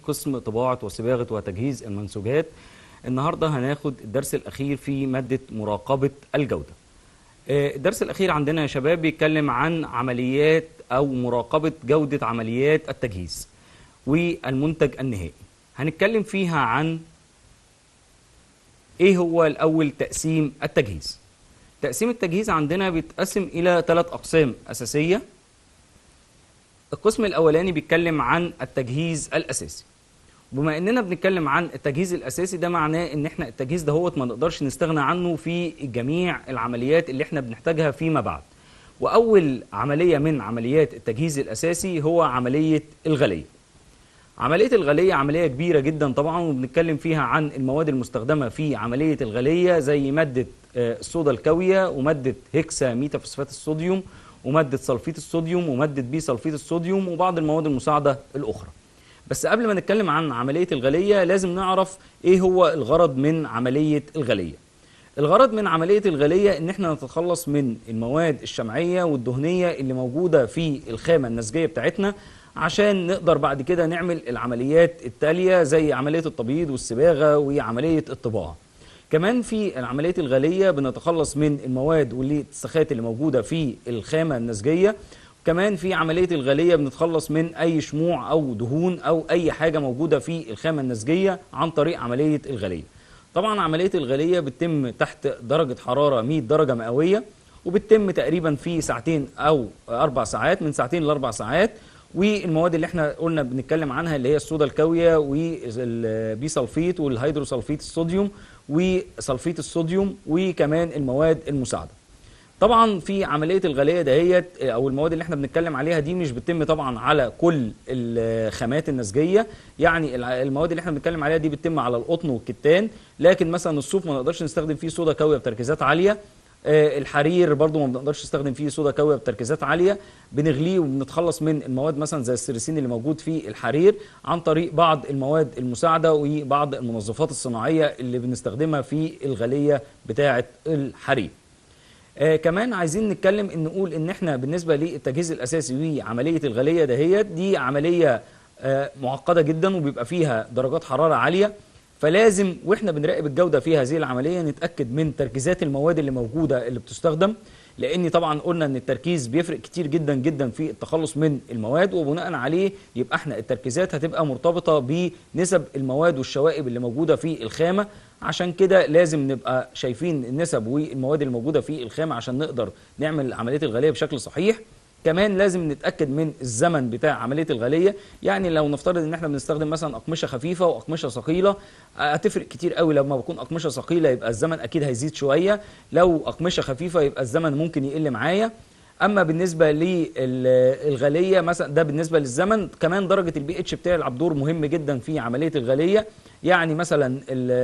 قسم طباعة وصباغة وتجهيز المنسوجات النهاردة هناخد الدرس الأخير في مادة مراقبة الجودة آه، الدرس الأخير عندنا يا شباب بيتكلم عن عمليات أو مراقبة جودة عمليات التجهيز والمنتج النهائي هنتكلم فيها عن ايه هو الاول تقسيم التجهيز تقسيم التجهيز عندنا بيتقسم الى ثلاث اقسام اساسيه القسم الاولاني بيتكلم عن التجهيز الاساسي بما اننا بنتكلم عن التجهيز الاساسي ده معناه ان احنا التجهيز ده هو ما نقدرش نستغنى عنه في جميع العمليات اللي احنا بنحتاجها فيما بعد واول عمليه من عمليات التجهيز الاساسي هو عمليه الغليه عملية الغلية عملية كبيرة جدا طبعا وبنتكلم فيها عن المواد المستخدمة في عملية الغلية زي مادة آه، الصودا الكاوية ومادة هيكسا ميتافوسفات الصوديوم ومادة سلفيت الصوديوم ومادة بي سلفيت الصوديوم وبعض المواد المساعدة الأخرى بس قبل ما نتكلم عن عملية الغلية لازم نعرف ايه هو الغرض من عملية الغلية الغرض من عملية الغلية ان احنا نتخلص من المواد الشمعية والدهنية اللي موجودة في الخامة النسجية بتاعتنا عشان نقدر بعد كده نعمل العمليات التالية زي عملية التبييض والصباغة وعملية الطباعة كمان في عملية الغلية بنتخلص من المواد والاتساخات اللي موجودة في الخامة النسجية كمان في عملية الغلية بنتخلص من أي شموع أو دهون أو أي حاجة موجودة في الخامة النسجية عن طريق عملية الغلية طبعا عملية الغلية بتتم تحت درجة حرارة 100 درجة مئوية وبتتم تقريبا في ساعتين أو أربع ساعات من ساعتين لأربع ساعات والمواد اللي احنا قلنا بنتكلم عنها اللي هي الصودا الكاويه والبي سلفيت والهيدروسلفيت الصوديوم وسلفيت الصوديوم وكمان المواد المساعده طبعا في عمليه الغليه دهيت او المواد اللي احنا بنتكلم عليها دي مش بتتم طبعا على كل الخامات النسجيه يعني المواد اللي احنا بنتكلم عليها دي بتتم على القطن والكتان لكن مثلا الصوف ما نقدرش نستخدم فيه صودا كاويه بتركيزات عاليه آه، الحرير برضو ما بنقدرش نستخدم فيه صودا كاويه بتركيزات عاليه بنغليه وبنتخلص من المواد مثلا زي السيريسين اللي موجود في الحرير عن طريق بعض المواد المساعده وبعض المنظفات الصناعيه اللي بنستخدمها في الغليه بتاعه الحرير آه كمان عايزين نتكلم ان نقول ان احنا بالنسبه للتجهيز الاساسي وعمليه الغليه دهيت دي عمليه آه معقده جدا وبيبقى فيها درجات حراره عاليه فلازم واحنا بنراقب الجوده في هذه العمليه نتاكد من تركيزات المواد اللي موجوده اللي بتستخدم لان طبعا قلنا ان التركيز بيفرق كتير جدا جدا في التخلص من المواد وبناء عليه يبقى احنا التركيزات هتبقى مرتبطه بنسب المواد والشوائب اللي موجوده في الخامه عشان كده لازم نبقى شايفين النسب والمواد الموجوده في الخامه عشان نقدر نعمل عمليه الغليه بشكل صحيح كمان لازم نتاكد من الزمن بتاع عمليه الغليه يعني لو نفترض ان احنا بنستخدم مثلا اقمشه خفيفه واقمشه ثقيله هتفرق كتير قوي لما بكون اقمشه ثقيله يبقى الزمن اكيد هيزيد شويه لو اقمشه خفيفه يبقى الزمن ممكن يقل معايا اما بالنسبه للغليه مثلا ده بالنسبه للزمن كمان درجه البي اتش بتاعي يلعب دور مهم جدا في عمليه الغليه يعني مثلا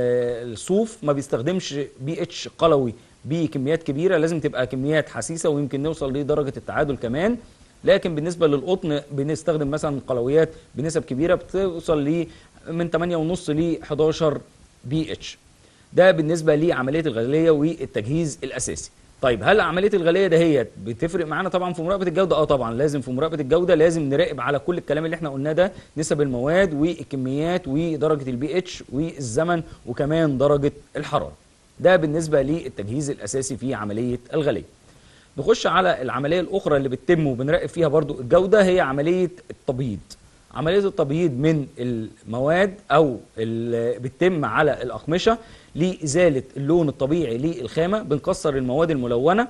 الصوف ما بيستخدمش بي اتش قلوي بكميات كبيره لازم تبقى كميات حسيسه ويمكن نوصل لدرجه التعادل كمان لكن بالنسبه للقطن بنستخدم مثلا قلويات بنسب كبيره بتوصل ل من 8.5 ل 11 بي اتش ده بالنسبه لعمليه الغليه والتجهيز الاساسي طيب هل عمليه الغليه دهيت بتفرق معانا طبعا في مراقبه الجوده اه طبعا لازم في مراقبه الجوده لازم نراقب على كل الكلام اللي احنا قلناه ده نسب المواد والكميات ودرجه البي اتش والزمن وكمان درجه الحراره ده بالنسبه للتجهيز الاساسي في عمليه الغليه نخش على العمليه الاخرى اللي بتتم وبنراقب فيها برضو الجوده هي عمليه التبييض عمليه التبييض من المواد او اللي بتتم على الاقمشه لازاله اللون الطبيعي للخامه بنكسر المواد الملونه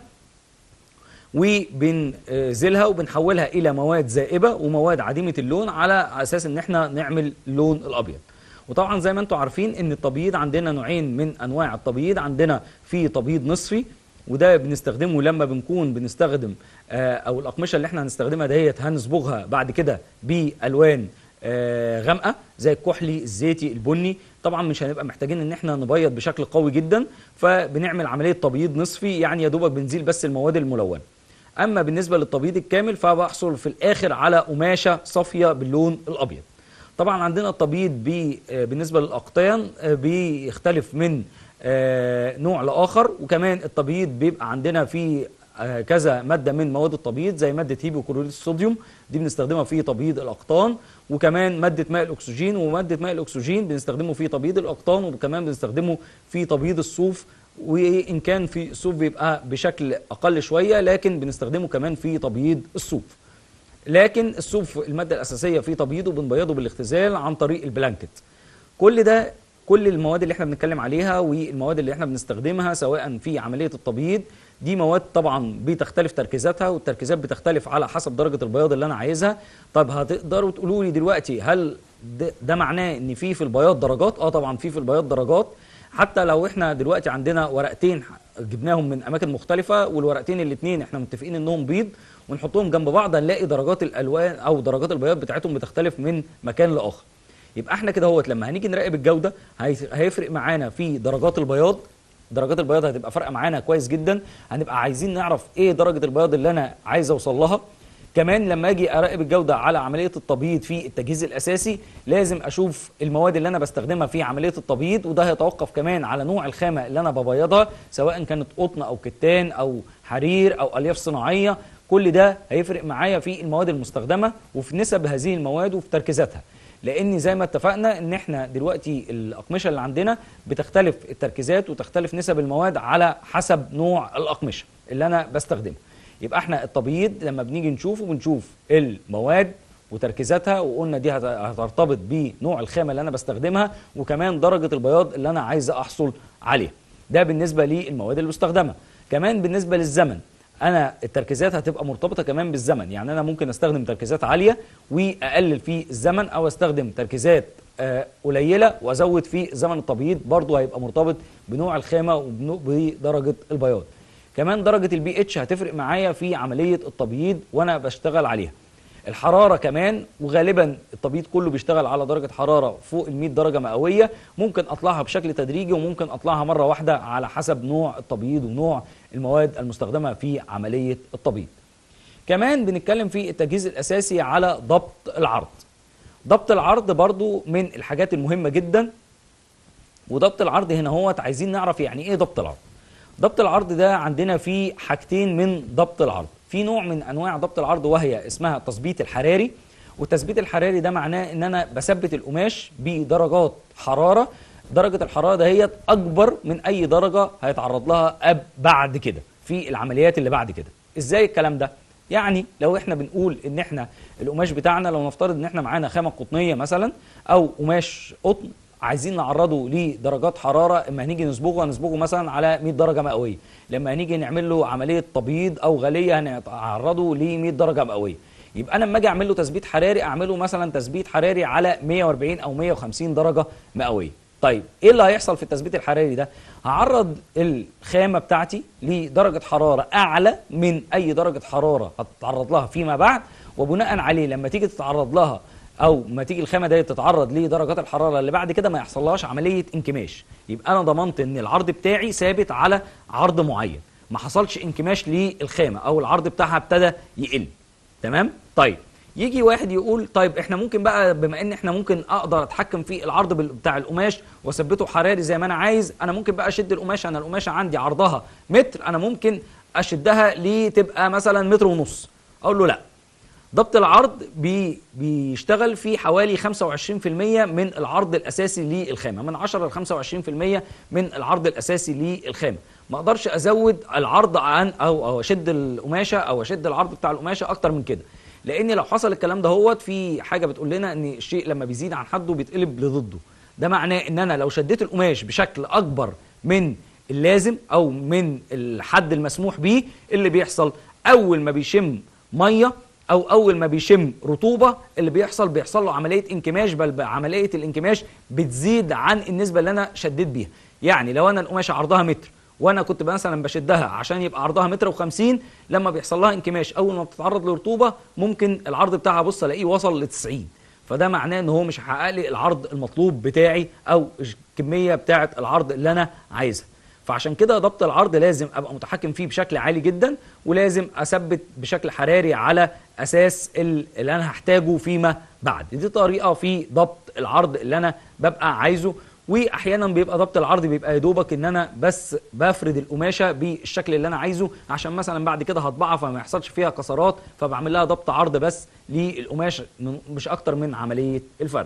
وبنزلها وبنحولها الى مواد زائبه ومواد عديمه اللون على اساس ان احنا نعمل اللون الابيض وطبعا زي ما انتم عارفين ان التبييض عندنا نوعين من انواع التبييض عندنا في تبييض نصفي وده بنستخدمه لما بنكون بنستخدم آه او الاقمشه اللي احنا هنستخدمها ديت هنصبغها بعد كده بالوان آه غامقه زي الكحلي الزيتي البني طبعا مش هنبقى محتاجين ان احنا نبيض بشكل قوي جدا فبنعمل عمليه تبييض نصفي يعني يا دوبك بنزيل بس المواد الملونه اما بالنسبه للتبييض الكامل فبحصل في الاخر على قماشه صافيه باللون الابيض طبعا عندنا التبييض بالنسبه للاقطان بيختلف من نوع لاخر وكمان التبييض بيبقى عندنا في آه، كذا ماده من مواد التبييض زي ماده هيبوكلوريد الصوديوم دي بنستخدمها في تبييض الاقطان وكمان ماده ماء الاكسجين وماده ماء الاكسجين بنستخدمه في تبييض الاقطان وكمان بنستخدمه في تبييض الصوف وان كان في الصوف بيبقى بشكل اقل شويه لكن بنستخدمه كمان في تبييض الصوف لكن الصوف الماده الاساسيه في تبييضه بنبيضه بالاختزال عن طريق البلانكت كل ده كل المواد اللي احنا بنتكلم عليها والمواد اللي احنا بنستخدمها سواء في عمليه التبييض دي مواد طبعا بتختلف تركيزاتها والتركيزات بتختلف على حسب درجه البياض اللي انا عايزها طب هتقدروا تقولوا لي دلوقتي هل ده, ده معناه ان في في البياض درجات اه طبعا في في البياض درجات حتى لو احنا دلوقتي عندنا ورقتين جبناهم من اماكن مختلفه والورقتين الاثنين احنا متفقين انهم بيض ونحطهم جنب بعض هنلاقي درجات الالوان او درجات البياض بتاعتهم بتختلف من مكان لاخر يبقى احنا كده هوت لما هنيجي نراقب الجوده هيف- هيفرق معانا في درجات البياض درجات البياض هتبقى فارقه معانا كويس جدا هنبقى عايزين نعرف ايه درجه البياض اللي انا عايز اوصل لها كمان لما اجي اراقب الجوده على عمليه التبييض في التجهيز الاساسي لازم اشوف المواد اللي انا بستخدمها في عمليه التبييض وده هيتوقف كمان على نوع الخامه اللي انا ببيضها سواء كانت قطن او كتان او حرير او الياف صناعيه كل ده هيفرق معايا في المواد المستخدمه وفي نسب هذه المواد وفي تركيزاتها لان زي ما اتفقنا ان احنا دلوقتي الاقمشه اللي عندنا بتختلف التركيزات وتختلف نسب المواد على حسب نوع الاقمشه اللي انا بستخدمها يبقى احنا التبييض لما بنيجي نشوفه بنشوف المواد وتركيزاتها وقلنا دي هت- هترتبط بنوع الخامه اللي انا بستخدمها وكمان درجه البياض اللي انا عايز احصل عليها ده بالنسبه للمواد المستخدمه كمان بالنسبه للزمن انا التركيزات هتبقى مرتبطه كمان بالزمن يعني انا ممكن استخدم تركيزات عاليه واقلل في الزمن او استخدم تركيزات آه، قليله وازود في زمن التبييض برضه هيبقى مرتبط بنوع الخامه وبنوع- بدرجه البياض كمان درجه البي اتش هتفرق معايا في عمليه التبييض وانا بشتغل عليها الحراره كمان وغالبا التبييض كله بيشتغل على درجه حراره فوق ال 100 درجه مئويه ممكن اطلعها بشكل تدريجي وممكن اطلعها مره واحده على حسب نوع التبييض ونوع المواد المستخدمه في عمليه التبييض كمان بنتكلم في التجهيز الاساسي على ضبط العرض ضبط العرض برضو من الحاجات المهمه جدا وضبط العرض هنا هو عايزين نعرف يعني ايه ضبط العرض ضبط العرض ده عندنا فيه حاجتين من ضبط العرض في نوع من انواع ضبط العرض وهي اسمها التثبيت الحراري والتثبيت الحراري ده معناه ان انا بثبت القماش بدرجات حراره درجه الحراره دهيت اكبر من اي درجه هيتعرض لها أب بعد كده في العمليات اللي بعد كده ازاي الكلام ده يعني لو احنا بنقول ان احنا القماش بتاعنا لو نفترض ان احنا معانا خامه قطنيه مثلا او قماش قطن عايزين نعرضه لدرجات حراره اما هنيجي نصبغه هنصبغه مثلا على 100 درجه مئويه لما هنيجي نعمل له عمليه تبييض او غليه هنعرضه ل 100 درجه مئويه يبقى انا لما اجي اعمل له تثبيت حراري اعمله مثلا تثبيت حراري على 140 او 150 درجه مئويه طيب ايه اللي هيحصل في التثبيت الحراري ده هعرض الخامه بتاعتي لدرجه حراره اعلى من اي درجه حراره هتتعرض لها فيما بعد وبناء عليه لما تيجي تتعرض لها او ما تيجي الخامه دي تتعرض لدرجات الحراره اللي بعد كده ما يحصلهاش عمليه انكماش يبقى انا ضمنت ان العرض بتاعي ثابت على عرض معين ما حصلش انكماش للخامه او العرض بتاعها ابتدى يقل تمام طيب يجي واحد يقول طيب احنا ممكن بقى بما ان احنا ممكن اقدر اتحكم في العرض بال- بتاع القماش واثبته حراري زي ما انا عايز انا ممكن بقى اشد القماشه انا القماشه عندي عرضها متر انا ممكن اشدها لتبقى مثلا متر ونص اقول له لا ضبط العرض بي بيشتغل في حوالي 25% من العرض الاساسي للخامه من 10 ل 25% من العرض الاساسي للخامه ما اقدرش ازود العرض عن او او اشد القماشه او اشد العرض بتاع القماشه اكتر من كده لان لو حصل الكلام ده هوت في حاجه بتقول لنا ان الشيء لما بيزيد عن حده بيتقلب لضده ده معناه ان انا لو شديت القماش بشكل اكبر من اللازم او من الحد المسموح بيه اللي بيحصل اول ما بيشم ميه او اول ما بيشم رطوبه اللي بيحصل بيحصل له عمليه انكماش بل عمليه الانكماش بتزيد عن النسبه اللي انا شديت بيها يعني لو انا القماشه عرضها متر وانا كنت مثلا بشدها عشان يبقى عرضها متر و50 لما بيحصل لها انكماش اول ما بتتعرض لرطوبه ممكن العرض بتاعها بص الاقيه وصل ل 90 فده معناه ان هو مش هيحقق لي العرض المطلوب بتاعي او الكميه بتاعه العرض اللي انا عايزها فعشان كده ضبط العرض لازم ابقى متحكم فيه بشكل عالي جدا ولازم اثبت بشكل حراري على اساس ال- اللي انا هحتاجه فيما بعد دي طريقه في ضبط العرض اللي انا ببقى عايزه واحيانا بيبقى ضبط العرض بيبقى يا دوبك ان انا بس بفرد القماشه بالشكل اللي انا عايزه عشان مثلا بعد كده هطبعها فما يحصلش فيها كسرات فبعمل لها ضبط عرض بس للقماش من- مش اكتر من عمليه الفرد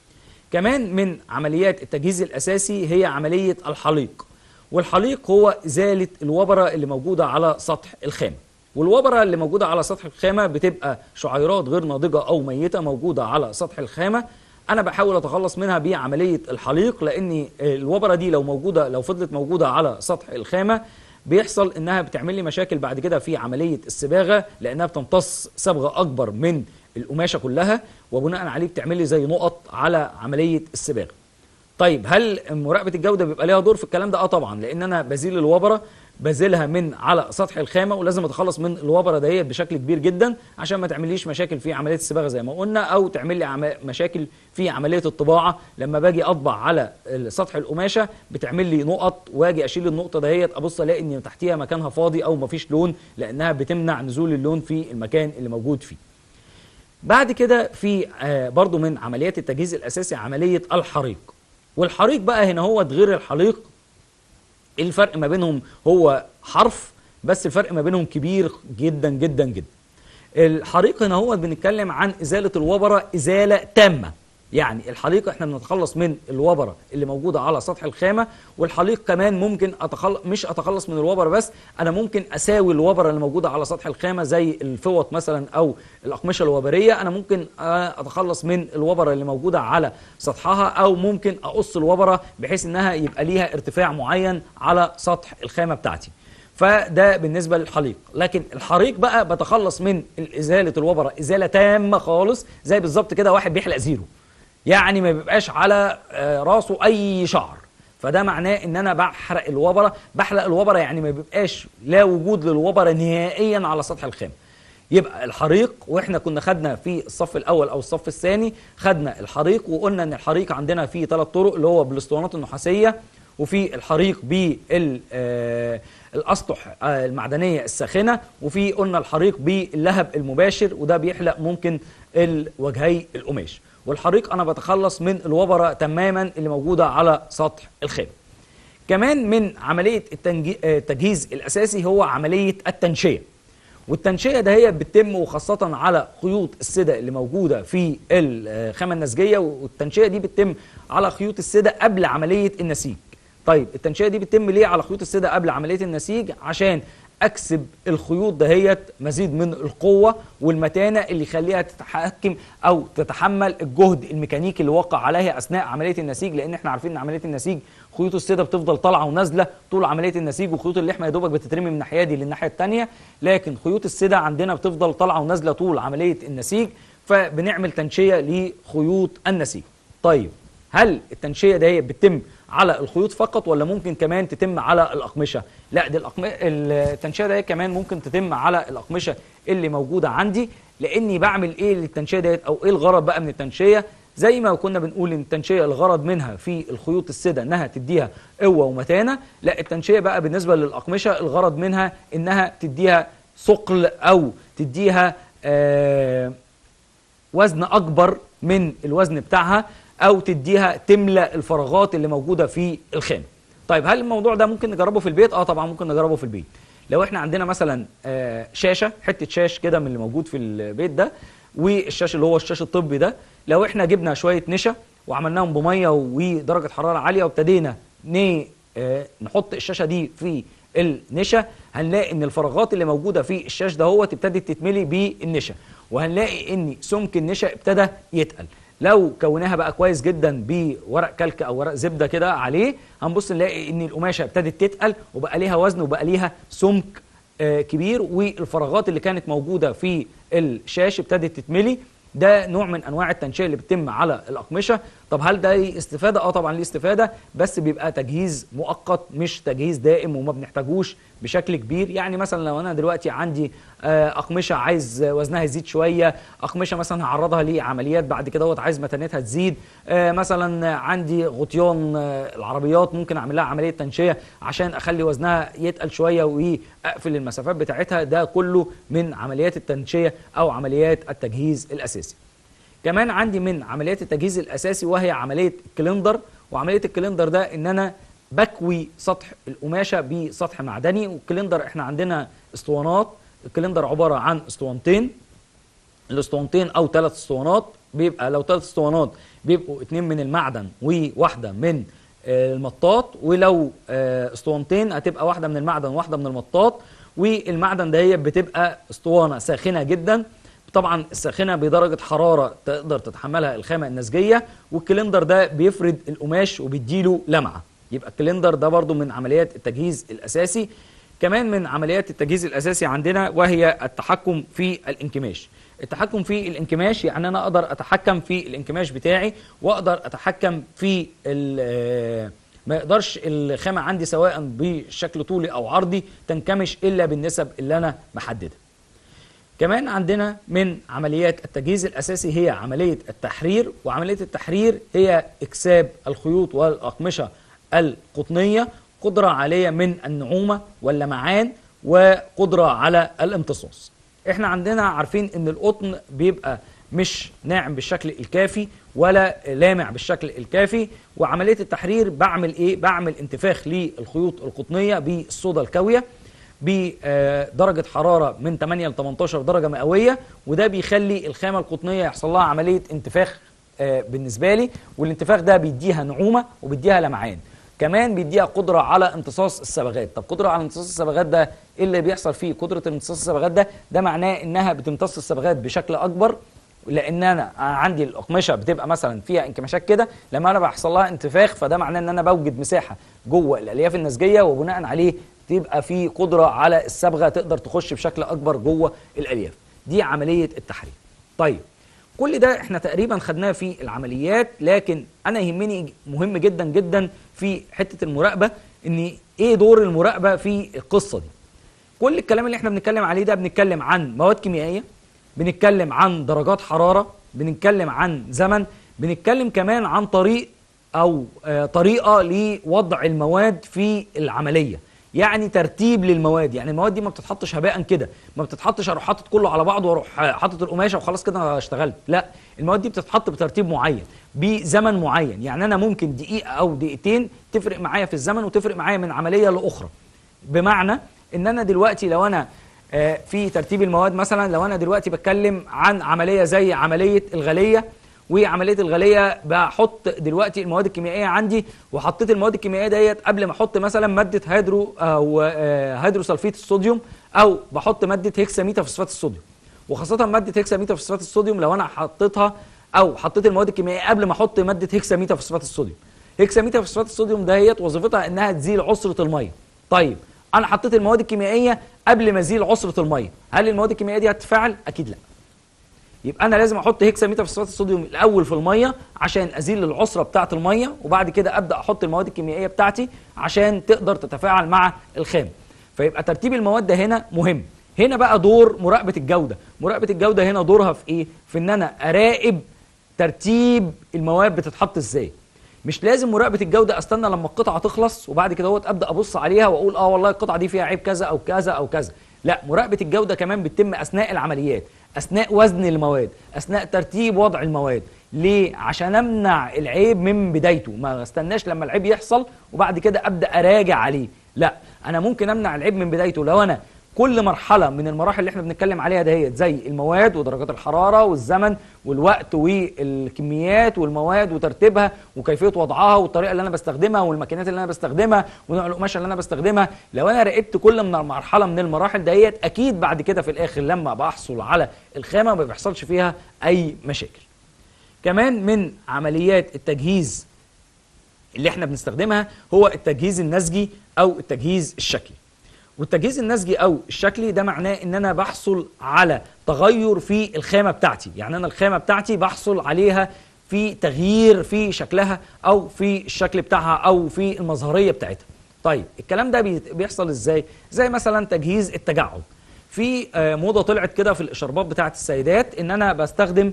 كمان من عمليات التجهيز الاساسي هي عمليه الحليق والحليق هو ازاله الوبره اللي موجوده على سطح الخامه والوبره اللي موجوده على سطح الخامه بتبقى شعيرات غير ناضجه او ميته موجوده على سطح الخامه انا بحاول اتخلص منها بعمليه الحليق لان الوبره دي لو موجوده لو فضلت موجوده على سطح الخامه بيحصل انها بتعمل لي مشاكل بعد كده في عمليه الصباغه لانها بتمتص صبغه اكبر من القماشه كلها وبناء عليه بتعمل لي زي نقط على عمليه الصباغه طيب هل مراقبه الجوده بيبقى ليها دور في الكلام ده اه طبعا لان انا بزيل الوبره بزيلها من على سطح الخامه ولازم اتخلص من الوبره ديت بشكل كبير جدا عشان ما تعمليش مشاكل في عمليه الصباغه زي ما قلنا او تعمل لي عم- مشاكل في عمليه الطباعه لما باجي اطبع على سطح القماشه بتعمل لي نقط واجي اشيل النقطه دهيت ابص الاقي ان تحتيها مكانها فاضي او مفيش لون لانها بتمنع نزول اللون في المكان اللي موجود فيه بعد كده في آه، برضو من عمليات التجهيز الاساسي عمليه الحريق والحريق بقى هنا هو غير الحليق الفرق ما بينهم هو حرف بس الفرق ما بينهم كبير جدا جدا جدا الحريق هنا هو بنتكلم عن ازاله الوبره ازاله تامه يعني الحليق احنا بنتخلص من الوبره اللي موجوده على سطح الخامه والحليق كمان ممكن اتخلص مش اتخلص من الوبره بس انا ممكن اساوي الوبره اللي موجوده على سطح الخامه زي الفوط مثلا او الاقمشه الوبريه انا ممكن آه، اتخلص من الوبره اللي موجوده على سطحها او ممكن اقص الوبره بحيث انها يبقى ليها ارتفاع معين على سطح الخامه بتاعتي فده بالنسبه للحليق لكن الحريق بقى بتخلص من ازاله الوبره ازاله تامه خالص زي بالظبط كده واحد بيحلق زيرو يعني ما بيبقاش على آه، راسه اي شعر فده معناه ان انا بحرق الوبره بحرق الوبره يعني ما بيبقاش لا وجود للوبره نهائيا على سطح الخام يبقى الحريق واحنا كنا خدنا في الصف الاول او الصف الثاني خدنا الحريق وقلنا ان الحريق عندنا فيه ثلاث طرق اللي هو بالاسطوانات النحاسيه وفي الحريق بال آه، الاسطح آه، المعدنيه الساخنه وفي قلنا الحريق باللهب المباشر وده بيحلق ممكن الوجهي القماش والحريق انا بتخلص من الوبره تماما اللي موجوده على سطح الخام كمان من عمليه التنجي- آه، التجهيز الاساسي هو عمليه التنشئه والتنشئه ده هي بتتم وخاصه على خيوط السدة اللي موجوده في الخامه النسجيه والتنشئه دي بتتم على خيوط السدة قبل عمليه النسيج طيب التنشئه دي بتتم ليه على خيوط السدة قبل عمليه النسيج عشان اكسب الخيوط دهيت مزيد من القوه والمتانه اللي يخليها تتحكم او تتحمل الجهد الميكانيكي اللي وقع عليها اثناء عمليه النسيج لان احنا عارفين ان عمليه النسيج خيوط السدة بتفضل طالعه ونازله طول عمليه النسيج وخيوط اللحمه يا دوبك بتترمي من الناحيه دي للناحيه الثانيه لكن خيوط السدة عندنا بتفضل طالعه ونازله طول عمليه النسيج فبنعمل تنشئه لخيوط النسيج طيب هل التنشئه دي بتتم على الخيوط فقط ولا ممكن كمان تتم على الاقمشه لا دي الأقم... التنشئه دي كمان ممكن تتم على الاقمشه اللي موجوده عندي لاني بعمل ايه للتنشئه ديت او ايه الغرض بقى من التنشئه زي ما كنا بنقول ان التنشئه الغرض منها في الخيوط السدة انها تديها قوه ومتانه لا التنشئه بقى بالنسبه للاقمشه الغرض منها انها تديها ثقل او تديها آه وزن اكبر من الوزن بتاعها او تديها تملى الفراغات اللي موجوده في الخام طيب هل الموضوع ده ممكن نجربه في البيت اه طبعا ممكن نجربه في البيت لو احنا عندنا مثلا آه، شاشه حته شاش كده من اللي موجود في البيت ده والشاش اللي هو الشاش الطبي ده لو احنا جبنا شويه نشا وعملناهم بميه ودرجه حراره عاليه وابتدينا ن- آه، نحط الشاشه دي في النشا هنلاقي ان الفراغات اللي موجوده في الشاش ده هو ابتدت تتملي بالنشا وهنلاقي ان سمك النشا ابتدى يتقل لو كوناها بقى كويس جدا بورق كلك او ورق زبده كده عليه هنبص نلاقي ان القماشه ابتدت تتقل وبقى ليها وزن وبقى ليها سمك آه، كبير والفراغات اللي كانت موجوده في الشاش ابتدت تتملي ده نوع من انواع التنشئه اللي بتتم على الاقمشه طب هل ده ليه استفاده اه طبعا ليه استفاده بس بيبقى تجهيز مؤقت مش تجهيز دائم وما بنحتاجوش بشكل كبير يعني مثلا لو انا دلوقتي عندي آه، اقمشه عايز وزنها يزيد شويه اقمشه مثلا هعرضها لعمليات بعد كده دوت عايز متانتها تزيد آه، مثلا عندي غطيان آه، العربيات ممكن اعمل لها عمليه تنشئه عشان اخلي وزنها يتقل شويه واقفل المسافات بتاعتها ده كله من عمليات التنشئه او عمليات التجهيز الاساسي كمان عندي من عمليات التجهيز الاساسي وهي عمليه الكلندر وعمليه الكلندر ده ان انا بكوي سطح القماشه بسطح معدني والكلندر احنا عندنا اسطوانات الكلندر عباره عن اسطوانتين الاسطوانتين او ثلاث اسطوانات بيبقى لو ثلاث اسطوانات بيبقوا اتنين من المعدن وواحده من آه، المطاط ولو آه، اسطوانتين هتبقى واحده من المعدن وواحده من المطاط والمعدن ده هي بتبقى اسطوانه ساخنه جدا طبعا الساخنه بدرجه حراره تقدر تتحملها الخامه النسجيه والكلندر ده بيفرد القماش وبيديله لمعه يبقى الكلندر ده برضو من عمليات التجهيز الاساسي كمان من عمليات التجهيز الاساسي عندنا وهي التحكم في الانكماش التحكم في الانكماش يعني انا اقدر اتحكم في الانكماش بتاعي واقدر اتحكم في ال- ما يقدرش الخامه عندي سواء بشكل طولي او عرضي تنكمش الا بالنسب اللي انا محددها كمان عندنا من عمليات التجهيز الأساسي هي عملية التحرير وعملية التحرير هي إكساب الخيوط والأقمشة القطنية قدرة عالية من النعومة واللمعان وقدرة على الامتصاص احنا عندنا عارفين ان القطن بيبقى مش ناعم بالشكل الكافي ولا لامع بالشكل الكافي وعملية التحرير بعمل ايه بعمل انتفاخ للخيوط القطنية بالصودا الكاوية بدرجة حرارة من 8 ل 18 درجة مئوية وده بيخلي الخامة القطنية يحصل لها عملية انتفاخ آه، بالنسبة لي والانتفاخ ده بيديها نعومة وبيديها لمعان كمان بيديها قدرة على امتصاص الصبغات طب قدرة على امتصاص الصبغات ده ايه اللي بيحصل فيه قدرة امتصاص الصبغات ده ده معناه انها بتمتص الصبغات بشكل اكبر لان انا عندي الاقمشه بتبقى مثلا فيها انكماشات كده لما انا بيحصل لها انتفاخ فده معناه ان انا بوجد مساحه جوه الالياف النسجيه وبناء عليه تبقى في قدره على الصبغه تقدر تخش بشكل اكبر جوه الالياف دي عمليه التحرير طيب كل ده احنا تقريبا خدناه في العمليات لكن انا يهمني مهم جدا جدا في حته المراقبه ان ايه دور المراقبه في القصه دي كل الكلام اللي احنا بنتكلم عليه ده بنتكلم عن مواد كيميائيه بنتكلم عن درجات حراره بنتكلم عن زمن بنتكلم كمان عن طريق او آه، طريقه لوضع المواد في العمليه يعني ترتيب للمواد يعني المواد دي ما بتتحطش هباء كده ما بتتحطش اروح حاطط كله على بعضه واروح آه، حاطط القماشه وخلاص كده أنا اشتغلت لا المواد دي بتتحط بترتيب معين بزمن معين يعني انا ممكن دقيقه او دقيقتين تفرق معايا في الزمن وتفرق معايا من عمليه لاخرى بمعنى ان انا دلوقتي لو انا آه، في ترتيب المواد مثلا لو انا دلوقتي بتكلم عن عمليه زي عمليه الغليه وعمليه الغليه بحط دلوقتي المواد الكيميائيه عندي وحطيت المواد الكيميائيه ديت قبل ما احط مثلا ماده هيدرو او آه، هيدروسلفيت الصوديوم او بحط ماده هيكساميتا فوسفات الصوديوم وخاصه ماده هيكساميتا فوسفات الصوديوم لو انا حطيتها او حطيت المواد الكيميائيه قبل ما احط ماده هيكساميتا فوسفات الصوديوم هيكساميتا فوسفات الصوديوم دهيت وظيفتها انها تزيل عسره الميه طيب انا حطيت المواد الكيميائيه قبل ما ازيل عسره الميه هل المواد الكيميائيه دي هتتفاعل اكيد لا يبقى انا لازم احط هيكساميتا فوسفات الصوديوم الاول في الميه عشان ازيل العسره بتاعه الميه وبعد كده ابدا احط المواد الكيميائيه بتاعتي عشان تقدر تتفاعل مع الخام فيبقى ترتيب المواد ده هنا مهم هنا بقى دور مراقبه الجوده مراقبه الجوده هنا دورها في ايه في ان انا اراقب ترتيب المواد بتتحط ازاي مش لازم مراقبه الجوده استنى لما القطعه تخلص وبعد كده هو ابدا ابص عليها واقول اه والله القطعه دي فيها عيب كذا او كذا او كذا لا مراقبه الجوده كمان بتتم اثناء العمليات اثناء وزن المواد اثناء ترتيب وضع المواد ليه عشان امنع العيب من بدايته ما استناش لما العيب يحصل وبعد كده ابدا اراجع عليه لا انا ممكن امنع العيب من بدايته لو انا كل مرحله من المراحل اللي احنا بنتكلم عليها دهيت زي المواد ودرجات الحراره والزمن والوقت والكميات والمواد وترتيبها وكيفيه وضعها والطريقه اللي انا بستخدمها والماكينات اللي انا بستخدمها ونوع القماشه اللي انا بستخدمها لو انا راقبت كل من مرحله من المراحل دهيت اكيد بعد كده في الاخر لما بحصل على الخامه ما بيحصلش فيها اي مشاكل كمان من عمليات التجهيز اللي احنا بنستخدمها هو التجهيز النسجي او التجهيز الشكلي والتجهيز النسجي او الشكلي ده معناه ان انا بحصل على تغير في الخامه بتاعتي يعني انا الخامه بتاعتي بحصل عليها في تغيير في شكلها او في الشكل بتاعها او في المظهريه بتاعتها طيب الكلام ده بي- بيحصل ازاي زي مثلا تجهيز التجعد في آه، موضه طلعت كده في الاشاربات بتاعه السيدات ان انا بستخدم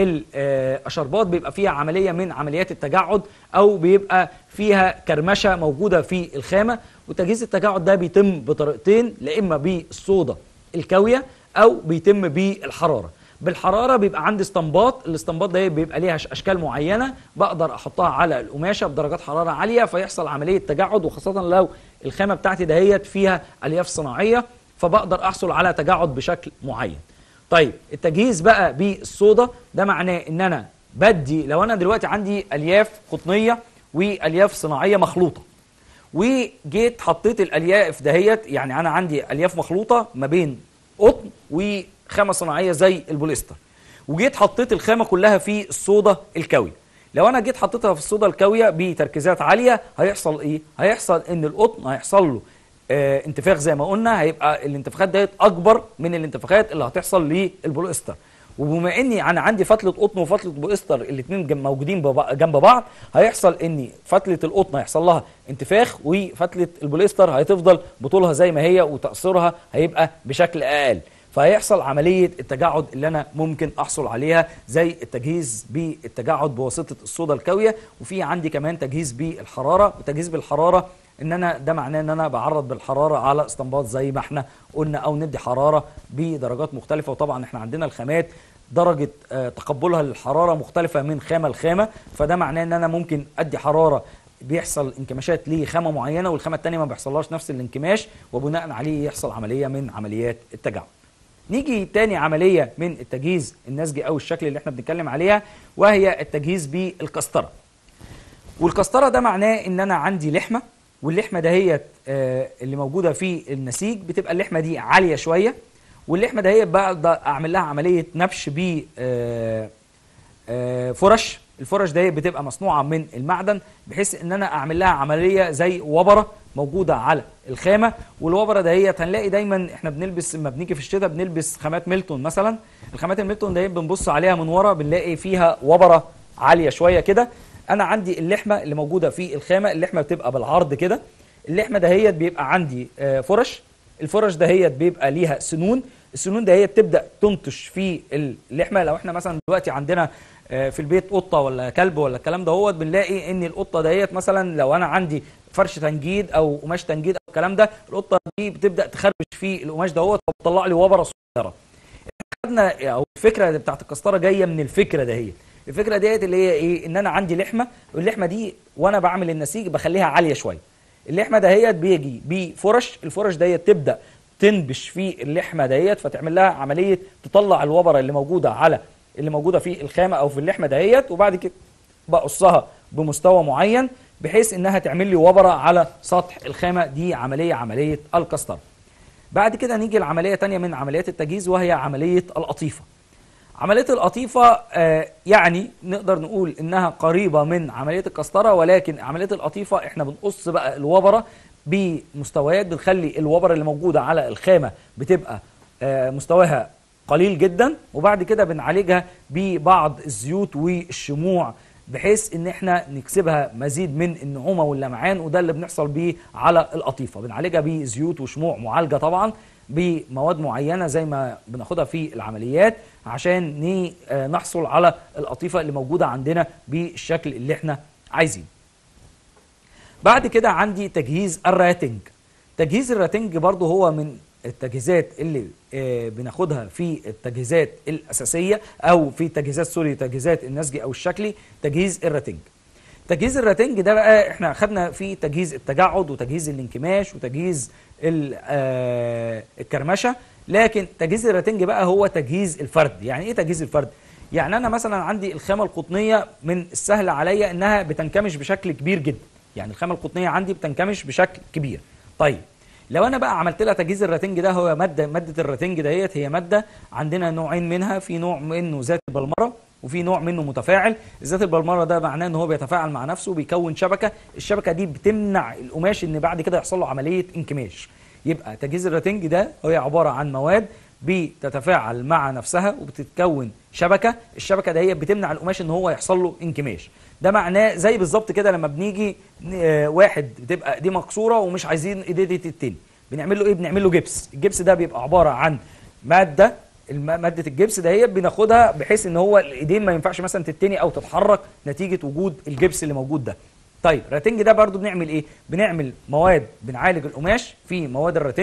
الاشربات بيبقى فيها عمليه من عمليات التجعد او بيبقى فيها كرمشه موجوده في الخامه وتجهيز التجعد ده بيتم بطريقتين لا اما بالصودا الكاويه او بيتم بالحراره بالحراره بيبقى عندي اسطمبات الاستنباط ده بيبقى ليها اشكال معينه بقدر احطها على القماشه بدرجات حراره عاليه فيحصل عمليه تجعد وخاصه لو الخامه بتاعتي دهيت فيها الياف صناعيه فبقدر احصل على تجعد بشكل معين طيب التجهيز بقى بالصودا ده معناه ان انا بدي لو انا دلوقتي عندي الياف قطنيه والياف صناعيه مخلوطه وجيت حطيت الالياف دهيت يعني انا عندي الياف مخلوطه ما بين قطن وخامه صناعيه زي البوليستر وجيت حطيت الخامه كلها في الصودا الكاويه لو انا جيت حطيتها في الصودا الكاويه بتركيزات عاليه هيحصل ايه هيحصل ان القطن هيحصل له آه انتفاخ زي ما قلنا هيبقى الانتفاخات ديت اكبر من الانتفاخات اللي هتحصل للبوليستر وبما اني انا عندي فتله قطن وفتله بوليستر الاثنين موجودين جنب بعض هيحصل ان فتله القطن هيحصل لها انتفاخ وفتله البوليستر هتفضل بطولها زي ما هي وتاثيرها هيبقى بشكل اقل فهيحصل عمليه التجعد اللي انا ممكن احصل عليها زي التجهيز بالتجعد بواسطه الصودا الكاويه وفي عندي كمان تجهيز بالحراره وتجهيز بالحراره ان انا ده معناه ان انا بعرض بالحراره على استنباط زي ما احنا قلنا او ندي حراره بدرجات مختلفه وطبعا احنا عندنا الخامات درجه تقبلها للحراره مختلفه من خامه لخامه فده معناه ان انا ممكن ادي حراره بيحصل انكماشات لخامه معينه والخامه الثانيه ما بيحصلهاش نفس الانكماش وبناء عليه يحصل عمليه من عمليات التجعد. نيجي تاني عمليه من التجهيز النسجي او الشكل اللي احنا بنتكلم عليها وهي التجهيز بالقسطره. والقسطره ده معناه ان انا عندي لحمه واللحمه دهيت آه اللي موجوده في النسيج بتبقى اللحمه دي عاليه شويه واللحمه دهيت بقدر اعمل لها عمليه نبش ب آه آه فرش الفرش دهيت بتبقى مصنوعه من المعدن بحيث ان انا اعمل لها عمليه زي وبره موجوده على الخامه والوبره دهيت هنلاقي دايما احنا بنلبس لما بنيجي في الشتاء بنلبس خامات ميلتون مثلا الخامات الميلتون دهيت بنبص عليها من ورا بنلاقي فيها وبره عاليه شويه كده انا عندي اللحمه اللي موجوده في الخامه اللحمه بتبقى بالعرض كده اللحمه دهيت بيبقى عندي فرش الفرش دهيت بيبقى ليها سنون السنون دهيت تبدا تنتش في اللحمه لو احنا مثلا دلوقتي عندنا في البيت قطه ولا كلب ولا الكلام دهوت بنلاقي ان القطه دهيت مثلا لو انا عندي فرش تنجيد او قماش تنجيد او الكلام ده القطه دي بتبدا تخربش في القماش دهوت فبتطلع لي وبره صغيره خدنا او الفكره بتاعت القسطره جايه من الفكره دهيت الفكره ديت اللي هي ايه ان انا عندي لحمه واللحمه دي وانا بعمل النسيج بخليها عاليه شويه اللحمه دهيت بيجي بفرش الفرش ديت تبدا تنبش في اللحمه دهيت فتعمل لها عمليه تطلع الوبره اللي موجوده على اللي موجوده في الخامه او في اللحمه دهيت وبعد كده بقصها بمستوى معين بحيث انها تعمل لي وبره على سطح الخامه دي عمليه عمليه الكستر بعد كده نيجي لعمليه تانية من عمليات التجهيز وهي عمليه القطيفه عمليه القطيفه آه يعني نقدر نقول انها قريبه من عمليه الكسطره ولكن عمليه القطيفه احنا بنقص بقى الوبره بمستويات بنخلي الوبره اللي موجوده على الخامه بتبقى آه مستواها قليل جدا وبعد كده بنعالجها ببعض الزيوت والشموع بحيث ان احنا نكسبها مزيد من النعومه واللمعان وده اللي بنحصل بيه على القطيفه بنعالجها بزيوت وشموع معالجه طبعا بمواد معينه زي ما بناخدها في العمليات عشان نحصل على القطيفه اللي موجوده عندنا بالشكل اللي احنا عايزينه. بعد كده عندي تجهيز الراتنج. تجهيز الراتنج برضو هو من التجهيزات اللي بناخدها في التجهيزات الاساسيه او في تجهيزات سوري تجهيزات النسجي او الشكلي تجهيز الراتنج. تجهيز الراتنج ده بقى احنا خدنا فيه تجهيز التجعد وتجهيز الانكماش وتجهيز الكرمشه لكن تجهيز الراتنج بقى هو تجهيز الفرد يعني ايه تجهيز الفرد يعني انا مثلا عندي الخامه القطنيه من السهل عليا انها بتنكمش بشكل كبير جدا يعني الخامه القطنيه عندي بتنكمش بشكل كبير طيب لو انا بقى عملت لها تجهيز الراتنج ده هو ماده ماده الراتنج دهيت هي ماده عندنا نوعين منها في نوع منه ذات البلمره وفي نوع منه متفاعل ذات البلمره ده معناه ان هو بيتفاعل مع نفسه وبيكون شبكه الشبكه دي بتمنع القماش ان بعد كده يحصل له عمليه انكماش يبقى تجهيز الراتنج ده هي عباره عن مواد بتتفاعل مع نفسها وبتتكون شبكه الشبكه ده هي بتمنع القماش ان هو يحصل له انكماش ده معناه زي بالظبط كده لما بنيجي واحد بتبقى ايديه مكسوره ومش عايزين ايديه دي تتني بنعمل له ايه بنعمل له جبس الجبس ده بيبقى عباره عن ماده ماده الجبس ده هي بناخدها بحيث ان هو الايدين ما ينفعش مثلا تتني او تتحرك نتيجه وجود الجبس اللي موجود ده طيب الراتنج ده برضو بنعمل ايه بنعمل مواد بنعالج القماش في مواد الراتنج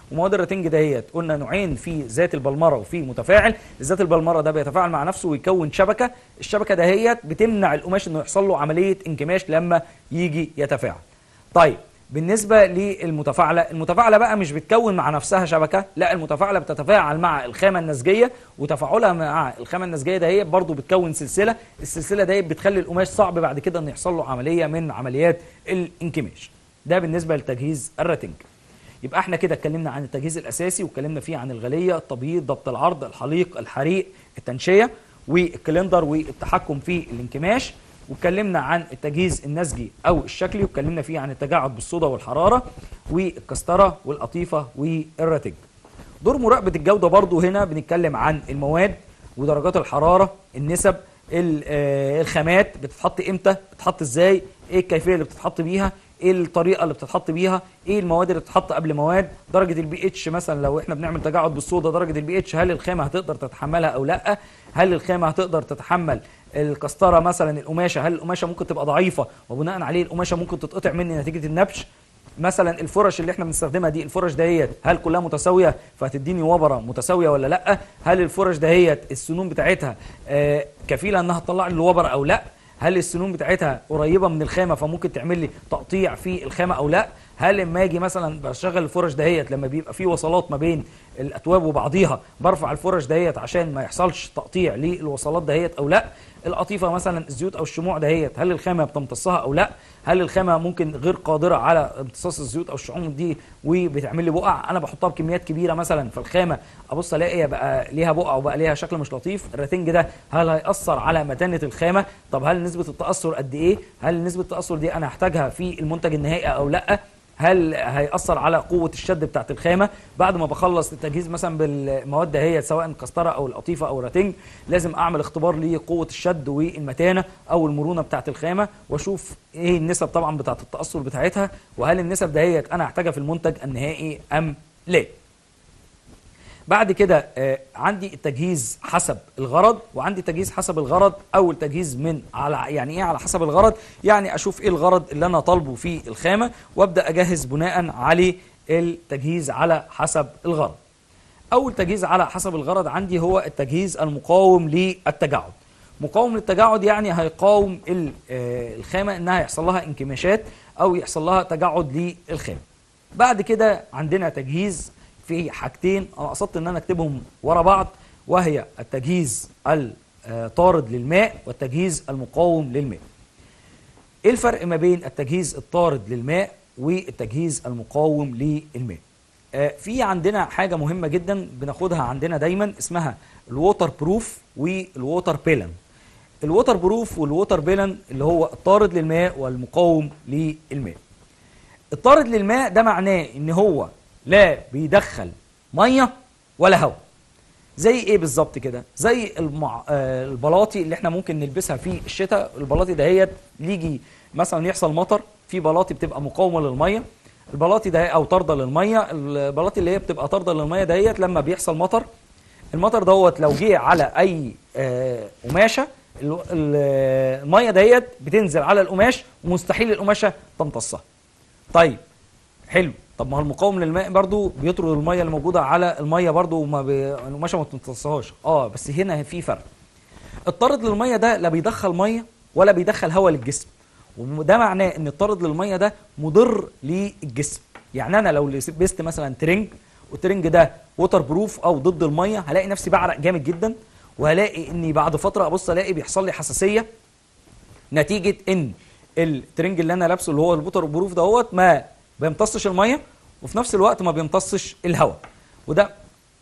ومواد الراتنج دهيت قلنا نوعين في ذات البلمره وفي متفاعل ذات البلمره ده بيتفاعل مع نفسه ويكون شبكه الشبكه دهيت بتمنع القماش انه يحصل له عمليه انكماش لما يجي يتفاعل طيب بالنسبه للمتفاعله المتفاعله بقى مش بتكون مع نفسها شبكه لا المتفاعله بتتفاعل مع الخامه النسجيه وتفاعلها مع الخامه النسجيه دهيت برضو بتكون سلسله السلسله دهيت بتخلي القماش صعب بعد كده ان يحصل له عمليه من عمليات الانكماش ده بالنسبه لتجهيز الراتنج يبقى احنا كده اتكلمنا عن التجهيز الاساسي واتكلمنا فيه عن الغليه التبييض ضبط العرض الحليق الحريق التنشيه والكلندر والتحكم في الانكماش واتكلمنا عن التجهيز النسجي او الشكلي واتكلمنا فيه عن التجاعد بالصودا والحراره والكستره والقطيفه والراتج دور مراقبه الجوده برضو هنا بنتكلم عن المواد ودرجات الحراره النسب ال- آه، الخامات بتتحط امتى بتتحط ازاي ايه الكيفيه اللي بتتحط بيها ايه الطريقه اللي بتتحط بيها ايه المواد اللي بتتحط قبل مواد درجه البي اتش مثلا لو احنا بنعمل تجاعد بالصودا درجه البي اتش هل الخامه هتقدر تتحملها او لا هل الخامه هتقدر تتحمل الكستره مثلا القماشه هل القماشه ممكن تبقى ضعيفه وبناء عليه القماشه ممكن تتقطع مني نتيجه النبش مثلا الفرش اللي احنا بنستخدمها دي الفرش دهيت هل كلها متساويه فهتديني وبره متساويه ولا لا هل الفرش دهيت السنون بتاعتها آه، كفيله انها تطلع لي الوبر او لا هل السنون بتاعتها قريبه من الخامه فممكن تعمل لي تقطيع في الخامه او لا هل لما اجي مثلا بشغل الفرش دهيت لما بيبقى في وصلات ما بين الاتواب وبعضيها برفع الفرش دهيت عشان ما يحصلش تقطيع للوصلات دهيت او لا القطيفه مثلا الزيوت او الشموع دهيت هل الخامه بتمتصها او لا هل الخامه ممكن غير قادره على امتصاص الزيوت او الشحوم دي وبتعمل لي بقع انا بحطها بكميات كبيره مثلا في الخامه ابص الاقي بقى ليها بقع وبقى ليها شكل مش لطيف الراتنج ده هل هياثر على متانه الخامه طب هل نسبه التاثر قد ايه هل نسبه التاثر دي انا هحتاجها في المنتج النهائي او لا هل هيأثر على قوة الشد بتاعت الخامة بعد ما بخلص التجهيز مثلا بالمواد هي سواء كسترة أو القطيفة أو الراتنج لازم أعمل اختبار لقوة الشد والمتانة أو المرونة بتاعت الخامة وأشوف إيه النسب طبعا بتاعت التأثر بتاعتها وهل النسب دهيت أنا هحتاجها في المنتج النهائي أم لا بعد كده آه، عندي التجهيز حسب الغرض وعندي تجهيز حسب الغرض او التجهيز من على يعني ايه على حسب الغرض يعني اشوف ايه الغرض اللي انا طالبه في الخامه وابدا اجهز بناء عليه التجهيز على حسب الغرض اول تجهيز على حسب الغرض عندي هو التجهيز المقاوم للتجاعد مقاوم للتجاعد يعني هيقاوم ال- آه، الخامه انها يحصل لها انكماشات او يحصل لها تجاعد للخامه بعد كده عندنا تجهيز في حاجتين انا قصدت ان انا اكتبهم ورا بعض وهي التجهيز الطارد للماء والتجهيز المقاوم للماء ايه الفرق ما بين التجهيز الطارد للماء والتجهيز المقاوم للماء آه، في عندنا حاجه مهمه جدا بناخدها عندنا دايما اسمها الووتر بروف والووتر بيلن الووتر بروف والووتر بيلن اللي هو الطارد للماء والمقاوم للماء الطارد للماء ده معناه ان هو لا بيدخل ميه ولا هواء زي ايه بالظبط كده زي المع... آه البلاطي اللي احنا ممكن نلبسها في الشتاء البلاطي دهيت يجي مثلا يحصل مطر في بلاطي بتبقى مقاومه للميه البلاطي ده او طارده للميه البلاطي اللي هي بتبقى طارده للميه دهيت لما بيحصل مطر المطر دوت لو جه على اي آه، قماشه ال- ال- الميه دهيت بتنزل على القماش ومستحيل القماشه تمتصها طيب حلو طب ما هو المقاوم للماء برضو بيطرد الميه اللي موجوده على الميه برضو وما بي... القماشه ما بتمتصهاش اه بس هنا في فرق الطارد للميه ده لا بيدخل ميه ولا بيدخل هواء للجسم وده معناه ان الطارد للميه ده مضر للجسم يعني انا لو لبست مثلا ترنج والترنج ده ووتر بروف او ضد الميه هلاقي نفسي بعرق جامد جدا وهلاقي اني بعد فتره ابص الاقي بيحصل لي حساسيه نتيجه ان الترنج اللي انا لابسه اللي هو الووتر بروف دهوت ما بيمتصش الميه وفي نفس الوقت ما بيمتصش الهواء وده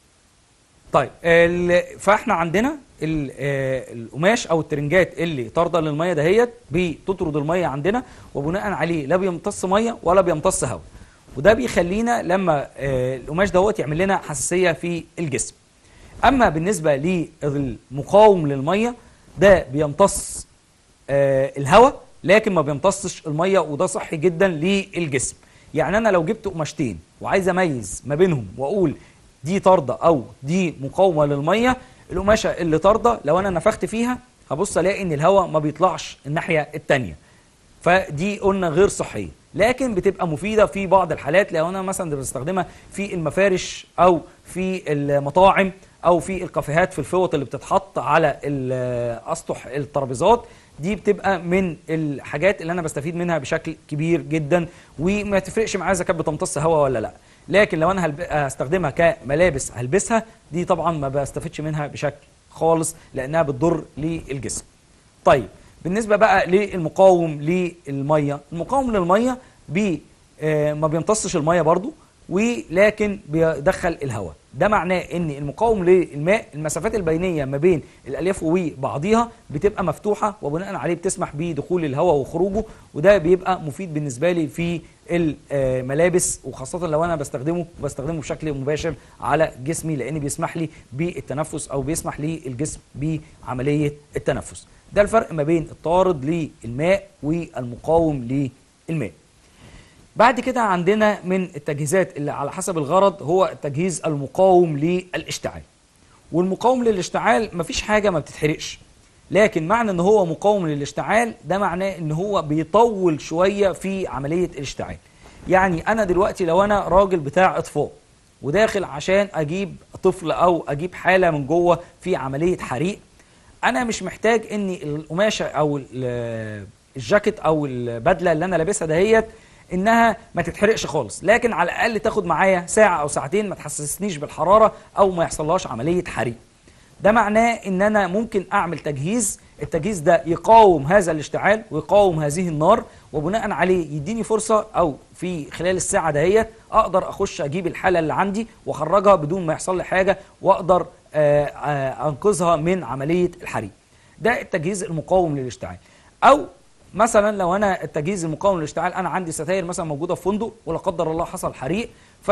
طيب ال- فاحنا عندنا ال- آه، القماش او الترنجات اللي طارده للميه دهيت بتطرد الميه عندنا وبناء عليه لا بيمتص ميه ولا بيمتص هواء وده بيخلينا لما آه، القماش دوت يعمل لنا حساسيه في الجسم اما بالنسبه للمقاوم للميه ده بيمتص آه، الهواء لكن ما بيمتصش الميه وده صحي جدا للجسم يعني انا لو جبت قماشتين وعايز اميز ما بينهم واقول دي طارده او دي مقاومه للميه القماشه اللي طارده لو انا نفخت فيها هبص الاقي ان الهواء ما بيطلعش الناحيه التانيه فدي قلنا غير صحيه لكن بتبقى مفيده في بعض الحالات لو انا مثلا بستخدمها في المفارش او في المطاعم او في الكافيهات في الفوط اللي بتتحط على ال- اسطح الترابيزات دي بتبقى من الحاجات اللي انا بستفيد منها بشكل كبير جدا وما تفرقش معايا اذا كانت بتمتص هواء ولا لا لكن لو انا هلب- هستخدمها كملابس هلبسها دي طبعا ما بستفدش منها بشكل خالص لانها بتضر للجسم طيب بالنسبه بقى للمقاوم للميه المقاوم للميه بي آه، ما بيمتصش الميه برضو ولكن بيدخل الهواء ده معناه ان المقاوم للماء المسافات البينيه ما بين الالياف وبعضيها بتبقى مفتوحه وبناء عليه بتسمح بدخول الهواء وخروجه وده بيبقى مفيد بالنسبه لي في الملابس وخاصه لو انا بستخدمه بستخدمه بشكل مباشر على جسمي لان بيسمح لي بالتنفس او بيسمح للجسم بعمليه التنفس ده الفرق ما بين الطارد للماء والمقاوم للماء بعد كده عندنا من التجهيزات اللي على حسب الغرض هو التجهيز المقاوم للاشتعال والمقاوم للاشتعال مفيش حاجة ما بتتحرقش لكن معنى ان هو مقاوم للاشتعال ده معناه ان هو بيطول شوية في عملية الاشتعال يعني انا دلوقتي لو انا راجل بتاع اطفاء وداخل عشان اجيب طفل او اجيب حالة من جوه في عملية حريق انا مش محتاج ان القماشة او ال- الجاكيت او البدلة اللي انا لابسها دهيت انها ما تتحرقش خالص لكن على الاقل تاخد معايا ساعه او ساعتين ما تحسسنيش بالحراره او ما يحصلهاش عمليه حريق ده معناه ان انا ممكن اعمل تجهيز التجهيز ده يقاوم هذا الاشتعال ويقاوم هذه النار وبناء عليه يديني فرصه او في خلال الساعه دهيت اقدر اخش اجيب الحاله اللي عندي واخرجها بدون ما يحصل لي حاجه واقدر آه، آه، انقذها من عمليه الحريق ده التجهيز المقاوم للاشتعال او مثلا لو انا التجهيز المقاوم للاشتعال انا عندي ستاير مثلا موجوده في فندق ولا قدر الله حصل حريق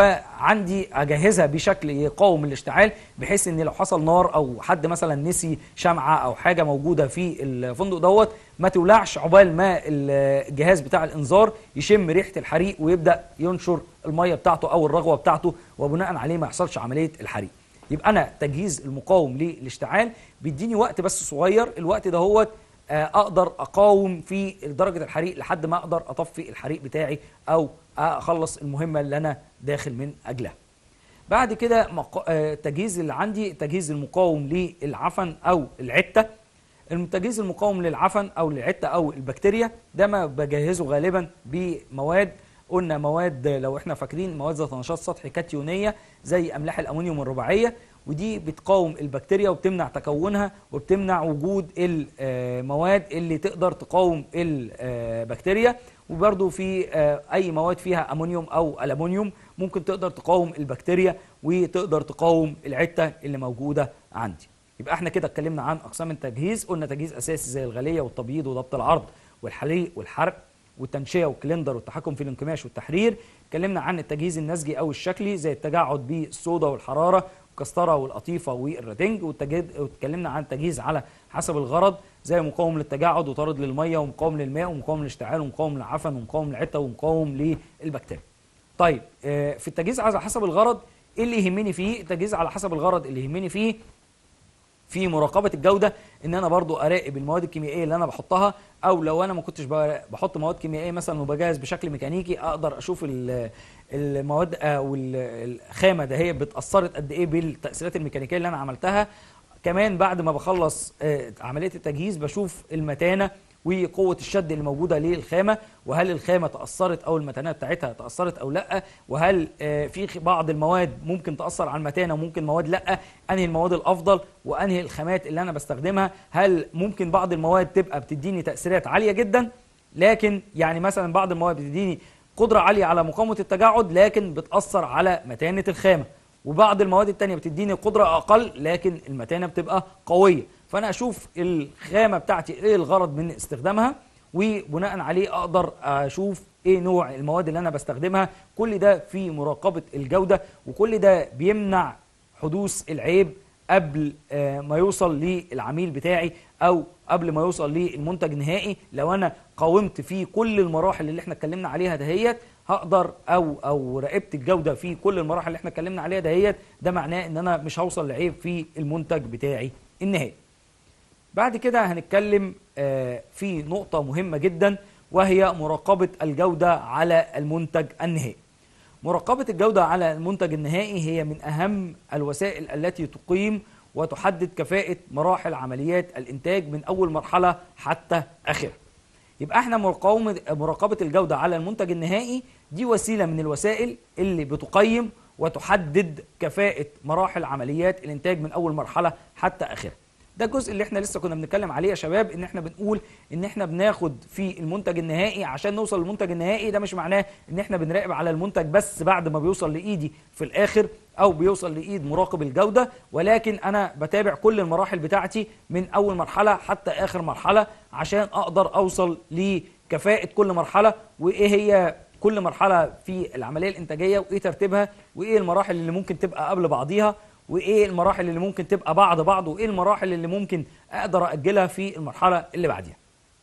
فعندي اجهزها بشكل يقاوم الاشتعال بحيث ان لو حصل نار او حد مثلا نسي شمعه او حاجه موجوده في الفندق دوت ما تولعش عقبال ما الجهاز بتاع الانذار يشم ريحه الحريق ويبدا ينشر الميه بتاعته او الرغوه بتاعته وبناء عليه ما يحصلش عمليه الحريق يبقى انا تجهيز المقاوم للاشتعال بيديني وقت بس صغير الوقت ده هو اقدر اقاوم في درجه الحريق لحد ما اقدر اطفي الحريق بتاعي او اخلص المهمه اللي انا داخل من اجلها بعد كده مق- آه، التجهيز اللي عندي التجهيز المقاوم للعفن او العته التجهيز المقاوم للعفن او للعته او البكتيريا ده ما بجهزه غالبا بمواد قلنا مواد لو احنا فاكرين مواد ذات نشاط سطحي كاتيونيه زي املاح الامونيوم الرباعيه ودي بتقاوم البكتيريا وبتمنع تكونها وبتمنع وجود المواد اللي تقدر تقاوم البكتيريا وبرضو في آه، اي مواد فيها امونيوم او الومنيوم ممكن تقدر تقاوم البكتيريا وتقدر تقاوم العته اللي موجوده عندي يبقى احنا كده اتكلمنا عن اقسام التجهيز قلنا تجهيز اساسي زي الغليه والتبييض وضبط العرض والحريق والحرق والتنشئه والكلندر والتحكم في الانكماش والتحرير اتكلمنا عن التجهيز النسجي او الشكلي زي التجعد بالصودا والحراره والكسطره والقطيفه والرادنج والتجهيز- واتكلمنا عن تجهيز على حسب الغرض زي مقاوم للتجعد وطارد للميه ومقاوم للماء ومقاوم للاشتعال ومقاوم للعفن ومقاوم للعته ومقاوم للبكتيريا طيب آه، في التجهيز على حسب الغرض ايه اللي يهمني فيه التجهيز على حسب الغرض اللي يهمني فيه في مراقبه الجوده ان انا برضو اراقب المواد الكيميائيه اللي انا بحطها او لو انا ما كنتش ب- بحط مواد كيميائيه مثلا وبجهز بشكل ميكانيكي اقدر اشوف ال- المواد او ال- الخامه ده هي بتاثرت قد ايه بالتاثيرات الميكانيكيه اللي انا عملتها كمان بعد ما بخلص آه، عمليه التجهيز بشوف المتانه وقوه الشد اللي موجوده للخامه وهل الخامه تاثرت او المتانه بتاعتها تاثرت او لا وهل آه، في خ- بعض المواد ممكن تاثر على المتانه وممكن مواد لا انهي المواد الافضل وانهي الخامات اللي انا بستخدمها هل ممكن بعض المواد تبقى بتديني تاثيرات عاليه جدا لكن يعني مثلا بعض المواد بتديني قدره عاليه على مقاومه التجعد لكن بتاثر على متانه الخامه وبعض المواد التانية بتديني قدرة أقل لكن المتانة بتبقى قوية فأنا أشوف الخامة بتاعتي إيه الغرض من استخدامها وبناء عليه أقدر أشوف إيه نوع المواد اللي أنا بستخدمها كل ده في مراقبة الجودة وكل ده بيمنع حدوث العيب قبل آه، ما يوصل للعميل بتاعي او قبل ما يوصل للمنتج النهائي لو انا قاومت في كل المراحل اللي احنا اتكلمنا عليها دهيت هقدر او او راقبت الجوده في كل المراحل اللي احنا اتكلمنا عليها دهيت ده معناه ان انا مش هوصل لعيب في المنتج بتاعي النهائي بعد كده هنتكلم آه، في نقطة مهمة جدا وهي مراقبة الجودة على المنتج النهائي مراقبة الجودة على المنتج النهائي هي من أهم الوسائل التي تقيم وتحدد كفاءة مراحل عمليات الإنتاج من أول مرحلة حتى آخرها يبقى احنا مراقبة مراقبة الجودة على المنتج النهائي دي وسيلة من الوسائل اللي بتقيم وتحدد كفاءة مراحل عمليات الإنتاج من أول مرحلة حتى آخرها ده الجزء اللي احنا لسه كنا بنتكلم عليه يا شباب ان احنا بنقول ان احنا بناخد في المنتج النهائي عشان نوصل للمنتج النهائي ده مش معناه ان احنا بنراقب على المنتج بس بعد ما بيوصل لايدي في الاخر او بيوصل لايد مراقب الجوده ولكن انا بتابع كل المراحل بتاعتي من اول مرحله حتى اخر مرحله عشان اقدر اوصل لكفاءه كل مرحله وايه هي كل مرحله في العمليه الانتاجيه وايه ترتيبها وايه المراحل اللي ممكن تبقى قبل بعضيها وايه المراحل اللي ممكن تبقى بعد بعض وايه المراحل اللي ممكن اقدر اجلها في المرحله اللي بعديها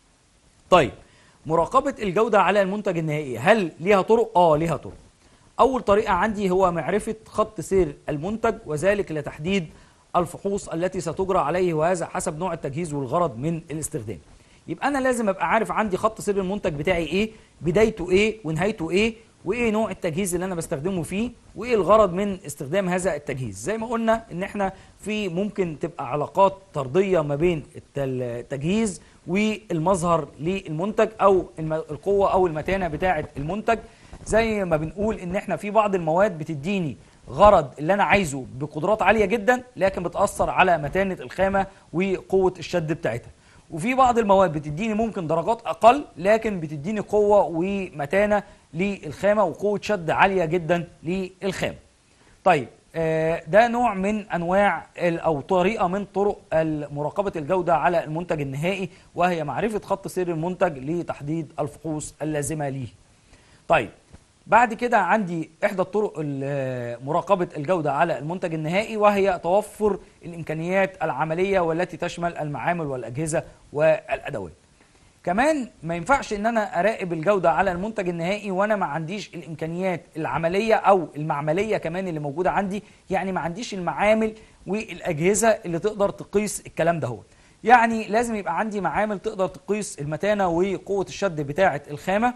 طيب مراقبه الجوده على المنتج النهائي هل ليها طرق اه ليها طرق اول طريقه عندي هو معرفه خط سير المنتج وذلك لتحديد الفحوص التي ستجرى عليه وهذا حسب نوع التجهيز والغرض من الاستخدام يبقى انا لازم ابقى عارف عندي خط سير المنتج بتاعي ايه بدايته ايه ونهايته ايه وايه نوع التجهيز اللي انا بستخدمه فيه وايه الغرض من استخدام هذا التجهيز زي ما قلنا ان احنا في ممكن تبقى علاقات طرديه ما بين التجهيز والمظهر للمنتج او القوه او المتانه بتاعه المنتج زي ما بنقول ان احنا في بعض المواد بتديني غرض اللي انا عايزه بقدرات عاليه جدا لكن بتاثر على متانه الخامه وقوه الشد بتاعتها وفي بعض المواد بتديني ممكن درجات اقل لكن بتديني قوه ومتانه للخامه وقوه شد عاليه جدا للخامه. طيب ده نوع من انواع او طريقه من طرق مراقبه الجوده على المنتج النهائي وهي معرفه خط سير المنتج لتحديد الفحوص اللازمه ليه. طيب بعد كده عندي احدى الطرق مراقبه الجوده على المنتج النهائي وهي توفر الامكانيات العمليه والتي تشمل المعامل والاجهزه والادوات. كمان ما ينفعش ان انا اراقب الجوده على المنتج النهائي وانا ما عنديش الامكانيات العمليه او المعمليه كمان اللي موجوده عندي يعني ما عنديش المعامل والاجهزه اللي تقدر تقيس الكلام ده هو يعني لازم يبقى عندي معامل تقدر تقيس المتانه وقوه الشد بتاعه الخامه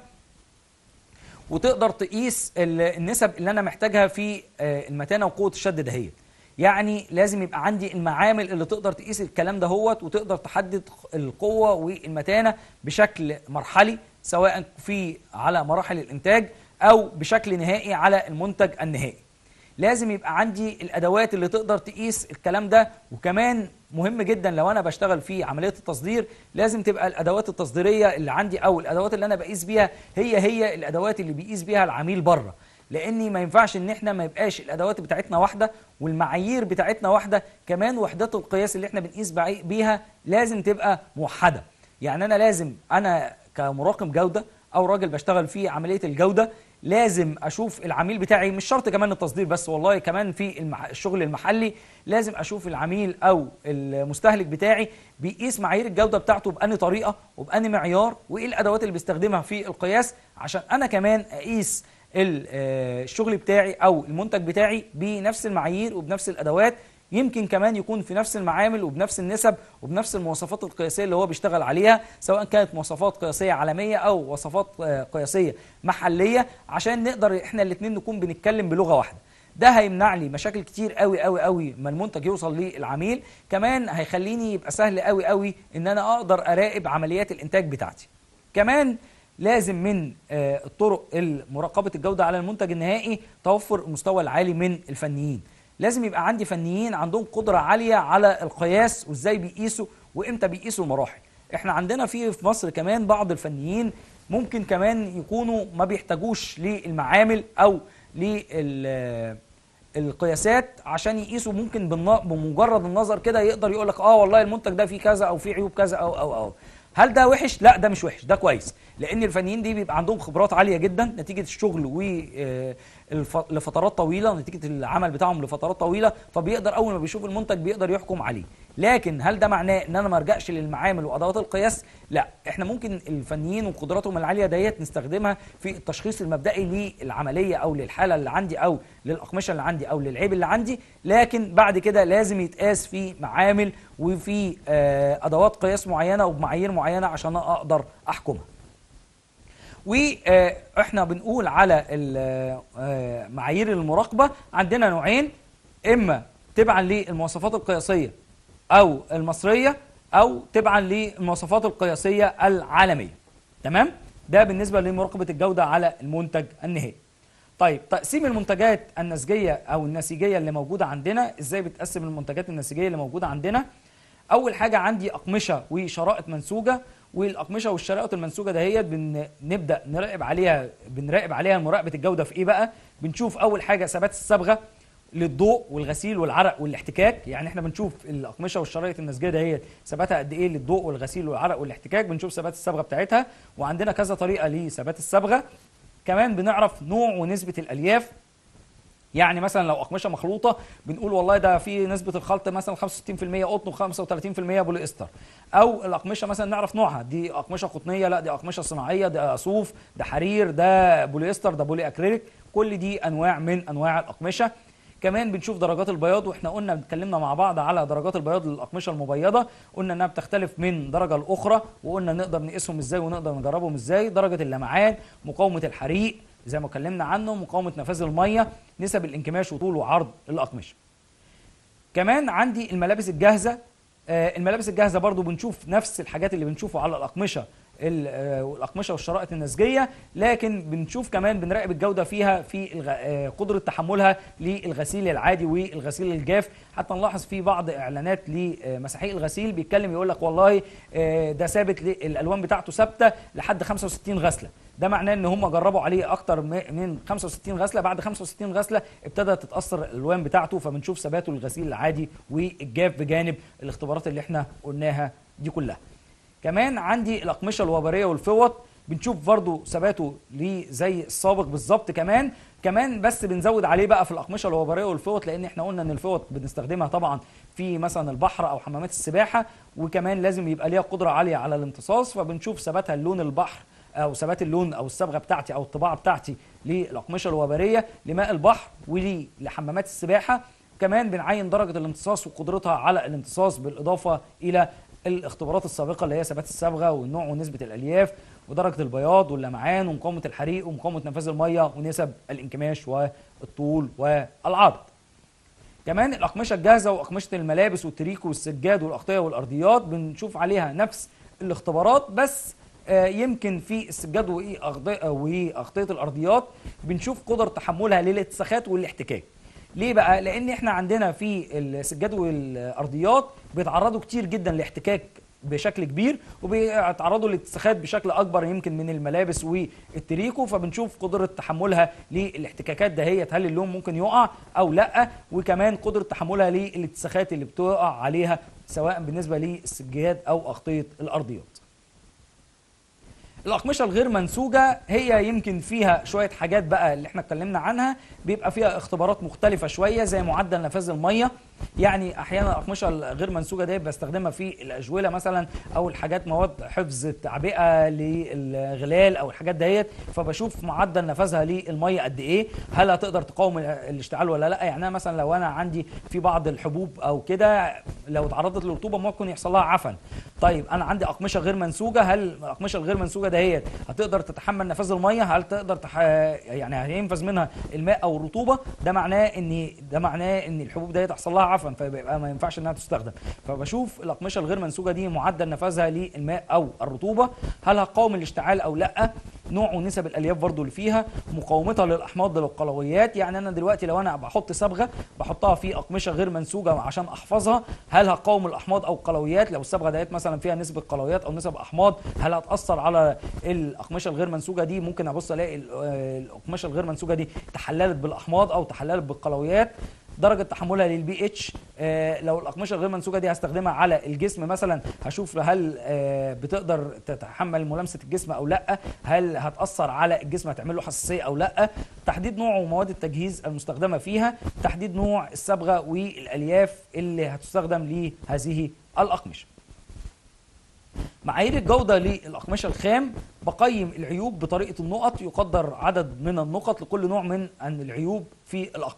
وتقدر تقيس النسب اللي انا محتاجها في المتانه وقوه الشد دهيت يعني لازم يبقى عندي المعامل اللي تقدر تقيس الكلام ده هوت وتقدر تحدد القوه والمتانه بشكل مرحلي سواء في على مراحل الانتاج او بشكل نهائي على المنتج النهائي لازم يبقى عندي الادوات اللي تقدر تقيس الكلام ده وكمان مهم جدا لو انا بشتغل في عمليه التصدير لازم تبقى الادوات التصديريه اللي عندي او الادوات اللي انا بقيس بيها هي هي الادوات اللي بيقيس بيها العميل بره لاني ما ينفعش ان احنا ما يبقاش الادوات بتاعتنا واحده والمعايير بتاعتنا واحده كمان وحدات القياس اللي احنا بنقيس بيها لازم تبقى موحده يعني انا لازم انا كمراقب جوده او راجل بشتغل في عمليه الجوده لازم اشوف العميل بتاعي مش شرط كمان التصدير بس والله كمان في المح... الشغل المحلي لازم اشوف العميل او المستهلك بتاعي بيقيس معايير الجوده بتاعته بأني طريقه وبأني معيار وايه الادوات اللي بيستخدمها في القياس عشان انا كمان اقيس الشغل بتاعي او المنتج بتاعي بنفس المعايير وبنفس الادوات يمكن كمان يكون في نفس المعامل وبنفس النسب وبنفس المواصفات القياسيه اللي هو بيشتغل عليها سواء كانت مواصفات قياسيه عالميه او وصفات قياسيه محليه عشان نقدر احنا الاثنين نكون بنتكلم بلغه واحده ده هيمنع لي مشاكل كتير قوي قوي قوي ما المنتج يوصل للعميل كمان هيخليني يبقى سهل قوي قوي ان انا اقدر اراقب عمليات الانتاج بتاعتي كمان لازم من الطرق مراقبه الجوده على المنتج النهائي توفر المستوى العالي من الفنيين لازم يبقى عندي فنيين عندهم قدره عاليه على القياس وازاي بيقيسوا وامتى بيقيسوا المراحل احنا عندنا في في مصر كمان بعض الفنيين ممكن كمان يكونوا ما بيحتاجوش للمعامل او للقياسات عشان يقيسوا ممكن بمجرد النظر كده يقدر يقول لك اه والله المنتج ده فيه كذا او فيه عيوب كذا او او او هل ده وحش؟ لا ده مش وحش ده كويس لان الفنيين دي بيبقى عندهم خبرات عاليه جدا نتيجه الشغل و لفترات طويله نتيجه العمل بتاعهم لفترات طويله فبيقدر اول ما بيشوف المنتج بيقدر يحكم عليه لكن هل ده معناه ان انا ما ارجعش للمعامل وادوات القياس لا احنا ممكن الفنيين وقدراتهم العاليه ديت نستخدمها في التشخيص المبدئي للعمليه او للحاله اللي عندي او للاقمشه اللي عندي او للعيب اللي عندي لكن بعد كده لازم يتقاس في معامل وفي ادوات قياس معينه وبمعايير معينه عشان اقدر احكمها واحنا بنقول على ال- آه، معايير المراقبه عندنا نوعين اما تبعا للمواصفات القياسيه او المصريه او تبعا للمواصفات القياسيه العالميه تمام ده بالنسبه لمراقبه الجوده على المنتج النهائي طيب تقسيم المنتجات النسيجيه او النسيجيه اللي موجوده عندنا ازاي بتقسم المنتجات النسيجيه اللي موجوده عندنا اول حاجه عندي اقمشه وشرائط منسوجه والاقمشه والشرائط المنسوجه دهيت بنبدا نراقب عليها بنراقب عليها مراقبه الجوده في ايه بقى بنشوف اول حاجه ثبات الصبغه للضوء والغسيل والعرق والاحتكاك يعني احنا بنشوف الاقمشه والشرايط النسيجيه دهيت ثباتها قد ايه للضوء والغسيل والعرق والاحتكاك بنشوف ثبات الصبغه بتاعتها وعندنا كذا طريقه لثبات الصبغه كمان بنعرف نوع ونسبه الالياف يعني مثلا لو اقمشه مخلوطه بنقول والله ده في نسبه الخلط مثلا 65% قطن و35% بولي استر او الاقمشه مثلا نعرف نوعها دي اقمشه قطنيه لا دي اقمشه صناعيه ده صوف ده حرير ده بولي استر ده بولي اكريليك كل دي انواع من انواع الاقمشه كمان بنشوف درجات البياض واحنا قلنا اتكلمنا مع بعض على درجات البياض للاقمشه المبيضه قلنا انها بتختلف من درجه لاخرى وقلنا نقدر نقيسهم ازاي ونقدر نجربهم ازاي درجه اللمعان مقاومه الحريق زي ما اتكلمنا عنه مقاومه نفاذ الميه نسب الانكماش وطول وعرض الاقمشه كمان عندي الملابس الجاهزه آه، الملابس الجاهزه برضو بنشوف نفس الحاجات اللي بنشوفه على الاقمشه ال- آه، والاقمشه والشرائط النسجيه لكن بنشوف كمان بنراقب الجوده فيها في الغ... آه، قدره تحملها للغسيل العادي والغسيل الجاف حتى نلاحظ في بعض اعلانات لمساحيق الغسيل بيتكلم يقول لك والله آه، ده ثابت ل- الالوان بتاعته ثابته لحد 65 غسله ده معناه ان هم جربوا عليه اكتر م- من 65 غسله بعد 65 غسله ابتدت تتاثر الالوان بتاعته فبنشوف ثباته للغسيل العادي والجاف بجانب الاختبارات اللي احنا قلناها دي كلها كمان عندي الاقمشه الوبريه والفوط بنشوف برضو ثباته ليه زي السابق بالظبط كمان كمان بس بنزود عليه بقى في الاقمشه الوبريه والفوط لان احنا قلنا ان الفوط بنستخدمها طبعا في مثلا البحر او حمامات السباحه وكمان لازم يبقى ليها قدره عاليه على الامتصاص فبنشوف ثباتها اللون البحر او ثبات اللون او الصبغه بتاعتي او الطباعه بتاعتي للاقمشه الوبريه لماء البحر ولحمامات السباحه كمان بنعين درجه الامتصاص وقدرتها على الامتصاص بالاضافه الى الاختبارات السابقه اللي هي ثبات الصبغه والنوع ونسبه الالياف ودرجه البياض واللمعان ومقاومه الحريق ومقاومه نفاذ الميه ونسب الانكماش والطول والعرض كمان الاقمشه الجاهزه واقمشه الملابس والتريكو والسجاد والاغطيه والارضيات بنشوف عليها نفس الاختبارات بس آه، يمكن في السجاد وأغض- واغطيه الارضيات بنشوف قدر تحملها للاتساخات والاحتكاك ليه بقى لان احنا عندنا في السجاد والارضيات بيتعرضوا كتير جدا لاحتكاك بشكل كبير وبيتعرضوا لاتساخات بشكل اكبر يمكن من الملابس والتريكو فبنشوف قدره تحملها للاحتكاكات دهيت هل اللون ممكن يقع او لا وكمان قدره تحملها للاتساخات اللي بتقع عليها سواء بالنسبه للسجاد او اغطيه الارضيات الاقمشه الغير منسوجه هي يمكن فيها شويه حاجات بقى اللي احنا اتكلمنا عنها بيبقى فيها اختبارات مختلفه شويه زي معدل نفاذ الميه يعني احيانا الاقمشه الغير منسوجه دي بستخدمها في الاجوله مثلا او الحاجات مواد حفظ تعبئه للغلال او الحاجات ديت فبشوف معدل نفاذها للميه قد ايه هل هتقدر تقاوم الاشتعال ولا لا يعني أنا مثلا لو انا عندي في بعض الحبوب او كده لو اتعرضت للرطوبه ممكن يحصل لها عفن طيب انا عندي اقمشه غير منسوجه هل الاقمشه الغير منسوجه دهيت هتقدر تتحمل نفاذ الميه هل تقدر تح... يعني هينفذ منها الماء او الرطوبه ده معناه ان ده معناه ان الحبوب ديت يحصل لها عفن فيبقى ما ينفعش انها تستخدم فبشوف الاقمشه الغير منسوجه دي معدل نفاذها للماء او الرطوبه هل هتقاوم الاشتعال او لا نوع ونسب الالياف برضو اللي فيها مقاومتها للاحماض للقلويات يعني انا دلوقتي لو انا بحط صبغه بحطها في اقمشه غير منسوجه عشان احفظها هل هتقاوم الاحماض او القلويات لو الصبغه ديت مثلا فيها نسبه قلويات او نسب احماض هل هتاثر على الاقمشه الغير منسوجه دي ممكن ابص الاقي ال- آه، الاقمشه الغير منسوجه دي تحللت بالاحماض او تحللت بالقلويات درجه تحملها للبي اتش آه لو الاقمشه الغير منسوجه دي هستخدمها على الجسم مثلا هشوف هل آه بتقدر تتحمل ملامسه الجسم او لا هل هتاثر على الجسم هتعمل له حساسيه او لا تحديد نوع ومواد التجهيز المستخدمه فيها تحديد نوع الصبغه والالياف اللي هتستخدم لهذه الاقمشه معايير الجودة للأقمشة الخام بقيم العيوب بطريقة النقط يقدر عدد من النقط لكل نوع من عن العيوب في الأقمشة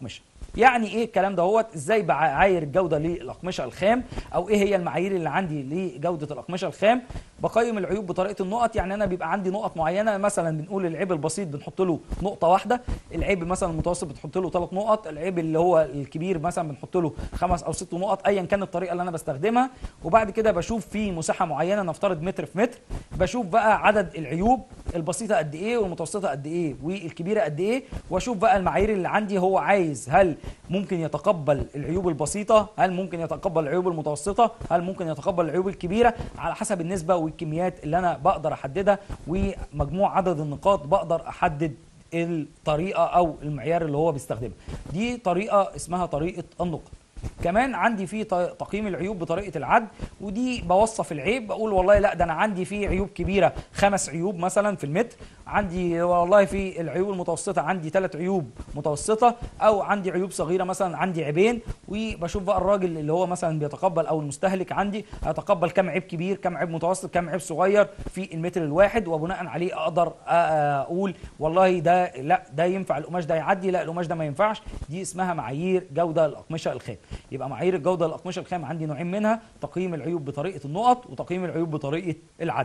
يعني ايه الكلام دهوت ازاي بعاير الجوده للاقمشه الخام او ايه هي المعايير اللي عندي لجوده الاقمشه الخام بقيم العيوب بطريقه النقط يعني انا بيبقى عندي نقط معينه مثلا بنقول العيب البسيط بنحط له نقطه واحده العيب مثلا المتوسط بتحط له ثلاث نقط العيب اللي هو الكبير مثلا بنحط له خمس او ست نقط ايا كان الطريقه اللي انا بستخدمها وبعد كده بشوف في مساحه معينه نفترض متر في متر بشوف بقى عدد العيوب البسيطه قد ايه والمتوسطه قد ايه والكبيره قد ايه واشوف بقى المعايير اللي عندي هو عايز هل ممكن يتقبل العيوب البسيطه هل ممكن يتقبل العيوب المتوسطه هل ممكن يتقبل العيوب الكبيره على حسب النسبه والكميات اللي انا بقدر احددها ومجموع عدد النقاط بقدر احدد الطريقه او المعيار اللي هو بيستخدمه دي طريقه اسمها طريقه النقط كمان عندي في تقييم العيوب بطريقه العد ودي بوصف العيب بقول والله لا ده انا عندي في عيوب كبيره خمس عيوب مثلا في المتر عندي والله في العيوب المتوسطه عندي ثلاث عيوب متوسطه او عندي عيوب صغيره مثلا عندي عيبين وبشوف بقى الراجل اللي هو مثلا بيتقبل او المستهلك عندي هيتقبل كم عيب كبير كم عيب متوسط كم عيب صغير في المتر الواحد وبناء عليه اقدر اقول والله ده لا ده ينفع القماش ده يعدي لا القماش ده ما ينفعش دي اسمها معايير جوده الاقمشه الخام يبقى معايير الجوده للاقمشه الخام عندي نوعين منها تقييم العيوب بطريقه النقط وتقييم العيوب بطريقه العد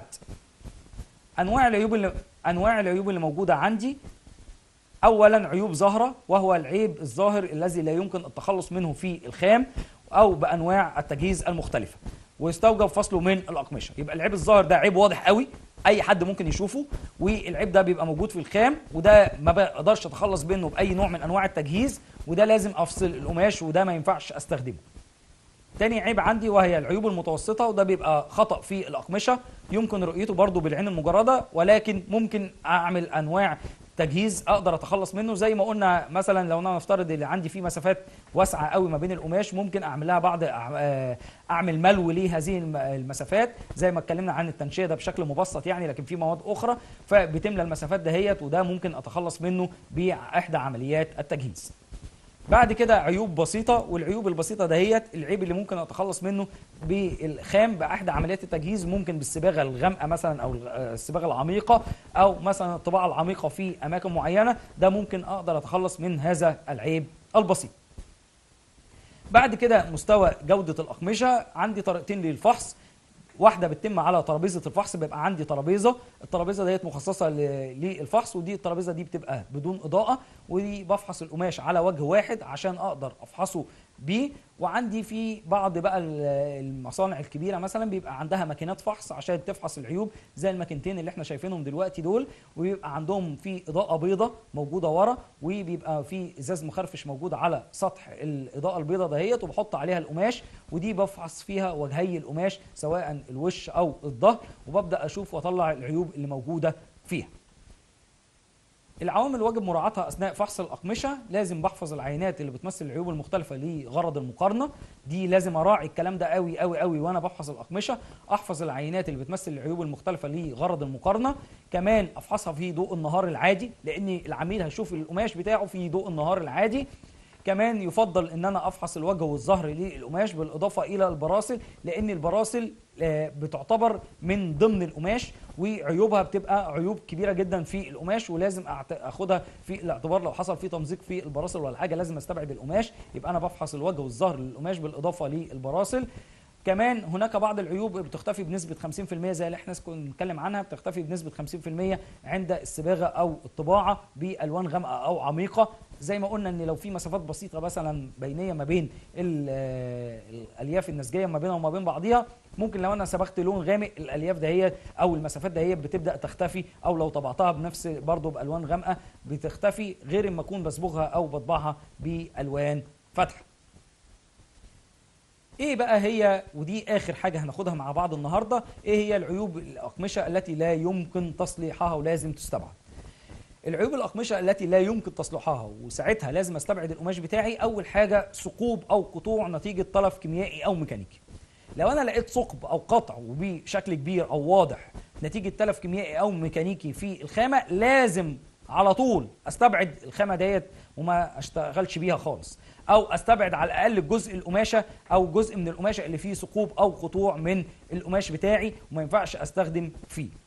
انواع العيوب اللي انواع العيوب اللي موجوده عندي اولا عيوب ظاهره وهو العيب الظاهر الذي لا يمكن التخلص منه في الخام او بانواع التجهيز المختلفه ويستوجب فصله من الاقمشه يبقى العيب الظاهر ده عيب واضح قوي اي حد ممكن يشوفه والعيب ده بيبقى موجود في الخام وده ما بقدرش اتخلص منه باي نوع من انواع التجهيز وده لازم افصل القماش وده ما ينفعش استخدمه تاني عيب عندي وهي العيوب المتوسطة وده بيبقى خطأ في الأقمشة يمكن رؤيته برضو بالعين المجردة ولكن ممكن أعمل أنواع تجهيز اقدر اتخلص منه زي ما قلنا مثلا لو انا نفترض اللي عندي فيه مسافات واسعه قوي ما بين القماش ممكن اعمل لها بعض اعمل ملو لهذه المسافات زي ما اتكلمنا عن التنشيه ده بشكل مبسط يعني لكن في مواد اخرى فبتملى المسافات دهيت وده ممكن اتخلص منه باحدى عمليات التجهيز بعد كده عيوب بسيطة والعيوب البسيطة دهيت العيب اللي ممكن أتخلص منه بالخام بأحد عمليات التجهيز ممكن بالصباغة الغامقة مثلا أو الصباغة العميقة أو مثلا الطباعة العميقة في أماكن معينة ده ممكن أقدر أتخلص من هذا العيب البسيط بعد كده مستوى جودة الأقمشة عندي طريقتين للفحص واحده بتتم على ترابيزه الفحص بيبقى عندي ترابيزه الترابيزه ديت مخصصه للفحص ودي الترابيزه دي بتبقى بدون اضاءه ودي بفحص القماش على وجه واحد عشان اقدر افحصه بيه وعندي في بعض بقى المصانع الكبيره مثلا بيبقى عندها ماكينات فحص عشان تفحص العيوب زي الماكينتين اللي احنا شايفينهم دلوقتي دول وبيبقى عندهم في اضاءه بيضاء موجوده ورا وبيبقى في ازاز مخرفش موجود على سطح الاضاءه البيضاء دهيت وبحط عليها القماش ودي بفحص فيها وجهي القماش سواء الوش او الظهر وببدا اشوف واطلع العيوب اللي موجوده فيها العوامل واجب مراعاتها اثناء فحص الاقمشه لازم بحفظ العينات اللي بتمثل العيوب المختلفه لغرض المقارنه دي لازم اراعي الكلام ده قوي قوي قوي وانا بفحص الاقمشه احفظ العينات اللي بتمثل العيوب المختلفه لغرض المقارنه كمان افحصها في ضوء النهار العادي لان العميل هيشوف القماش بتاعه في ضوء النهار العادي كمان يفضل ان انا افحص الوجه والظهر للقماش بالاضافه الى البراسل لان البراسل بتعتبر من ضمن القماش وعيوبها بتبقى عيوب كبيره جدا في القماش ولازم اخدها في الاعتبار لو حصل في تمزيق في البراسل ولا حاجه لازم استبعد القماش يبقى انا بفحص الوجه والظهر للقماش بالاضافه للبراسل كمان هناك بعض العيوب بتختفي بنسبة 50% زي اللي احنا كنا بنتكلم عنها بتختفي بنسبة 50% عند الصباغة أو الطباعة بألوان غامقة أو عميقة زي ما قلنا ان لو في مسافات بسيطه مثلا بينيه ما بين الالياف النسجيه ما بينها وما بين بعضيها ممكن لو انا صبغت لون غامق الالياف دهيت او المسافات دهيت بتبدا تختفي او لو طبعتها بنفس برضه بالوان غامقه بتختفي غير اما اكون بصبغها او بطبعها بالوان فاتحه ايه بقى هي ودي اخر حاجه هناخدها مع بعض النهارده ايه هي العيوب الاقمشه التي لا يمكن تصليحها ولازم تستبعد العيوب الاقمشه التي لا يمكن تصليحها وساعتها لازم استبعد القماش بتاعي اول حاجه ثقوب او قطوع نتيجه تلف كيميائي او ميكانيكي لو انا لقيت ثقب او قطع وبشكل كبير او واضح نتيجه تلف كيميائي او ميكانيكي في الخامه لازم على طول استبعد الخامه ديت وما اشتغلش بيها خالص او استبعد على الاقل جزء القماشه او جزء من القماشه اللي فيه ثقوب او قطوع من القماش بتاعي وما ينفعش استخدم فيه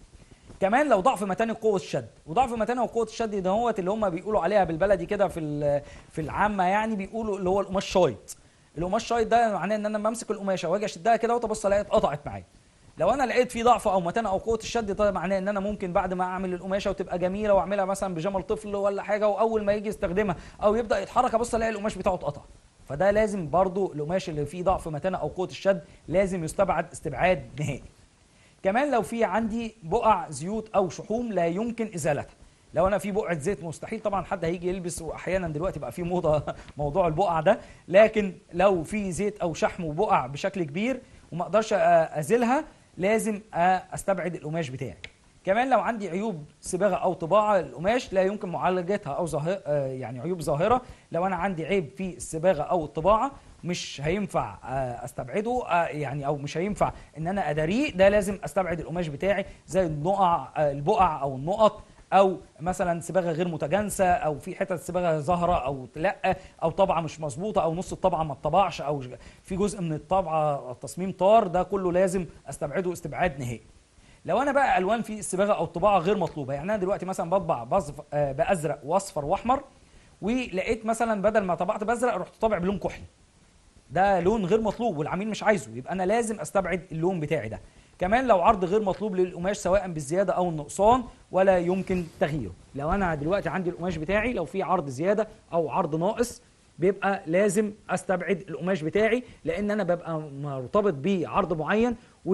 كمان لو ضعف متانه قوه الشد وضعف متانه وقوه الشد ده هو اللي هم بيقولوا عليها بالبلدي كده في ال- في العامه يعني بيقولوا اللي هو القماش شايط القماش شايط ده معناه ان انا بمسك القماشه واجي اشدها كده وتبص الاقيها اتقطعت معايا لو انا لقيت في ضعف او متانه او قوه الشد ده معناه ان انا ممكن بعد ما اعمل القماشه وتبقى جميله واعملها مثلا بيجامه لطفل ولا حاجه واول ما يجي يستخدمها او يبدا يتحرك ابص الاقي القماش بتاعه اتقطع فده لازم برضو القماش اللي فيه ضعف متانه او قوه الشد لازم يستبعد استبعاد نهائي كمان لو في عندي بقع زيوت او شحوم لا يمكن ازالتها لو انا في بقعه زيت مستحيل طبعا حد هيجي يلبس واحيانا دلوقتي بقى في موضه موضوع البقع ده لكن لو في زيت او شحم وبقع بشكل كبير وما اقدرش ازيلها لازم استبعد القماش بتاعي كمان لو عندي عيوب صباغه او طباعه القماش لا يمكن معالجتها او ظاهر يعني عيوب ظاهره لو انا عندي عيب في الصباغه او الطباعه مش هينفع آه، استبعده آه، يعني او مش هينفع ان انا اداريه ده لازم استبعد القماش بتاعي زي النقع آه، البقع او النقط او مثلا صباغه غير متجانسه او في حتت صباغه ظاهره او لا او طبعه مش مظبوطه او نص الطبعه ما اتطبعش او في جزء من الطبعه تصميم طار ده كله لازم استبعده استبعاد نهائي لو انا بقى الوان في الصباغه او الطباعه غير مطلوبه يعني انا دلوقتي مثلا بطبع بصف آه، بازرق واصفر واحمر ولقيت مثلا بدل ما طبعت بازرق رحت طابع بلون كحلي ده لون غير مطلوب والعميل مش عايزه يبقى انا لازم استبعد اللون بتاعي ده كمان لو عرض غير مطلوب للقماش سواء بالزياده او النقصان ولا يمكن تغييره لو انا دلوقتي عندي القماش بتاعي لو في عرض زياده او عرض ناقص بيبقى لازم استبعد القماش بتاعي لان انا ببقى مرتبط بعرض معين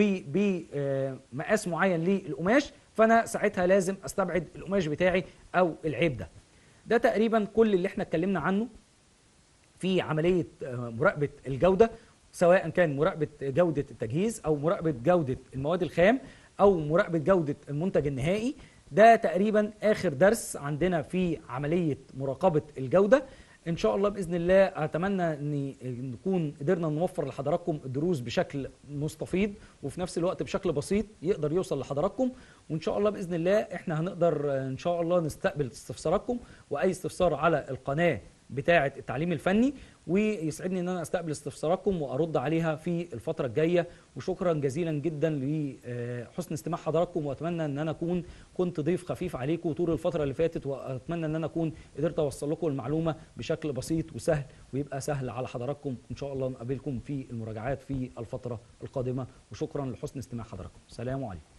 وبمقاس معين للقماش فانا ساعتها لازم استبعد القماش بتاعي او العيب ده ده تقريبا كل اللي احنا اتكلمنا عنه في عمليه آه، مراقبه الجوده سواء كان مراقبه جوده التجهيز او مراقبه جوده المواد الخام او مراقبه جوده المنتج النهائي ده تقريبا اخر درس عندنا في عمليه مراقبه الجوده ان شاء الله باذن الله اتمنى ان نكون قدرنا نوفر لحضراتكم الدروس بشكل مستفيض وفي نفس الوقت بشكل بسيط يقدر يوصل لحضراتكم وان شاء الله باذن الله احنا هنقدر آه، ان شاء الله نستقبل استفساراتكم واي استفسار على القناه بتاعه التعليم الفني ويسعدني ان انا استقبل استفساراتكم وارد عليها في الفتره الجايه وشكرا جزيلا جدا لحسن استماع حضراتكم واتمنى ان انا اكون كنت ضيف خفيف عليكم طول الفتره اللي فاتت واتمنى ان انا اكون قدرت اوصل لكم المعلومه بشكل بسيط وسهل ويبقى سهل على حضراتكم ان شاء الله نقابلكم في المراجعات في الفتره القادمه وشكرا لحسن استماع حضراتكم سلام عليكم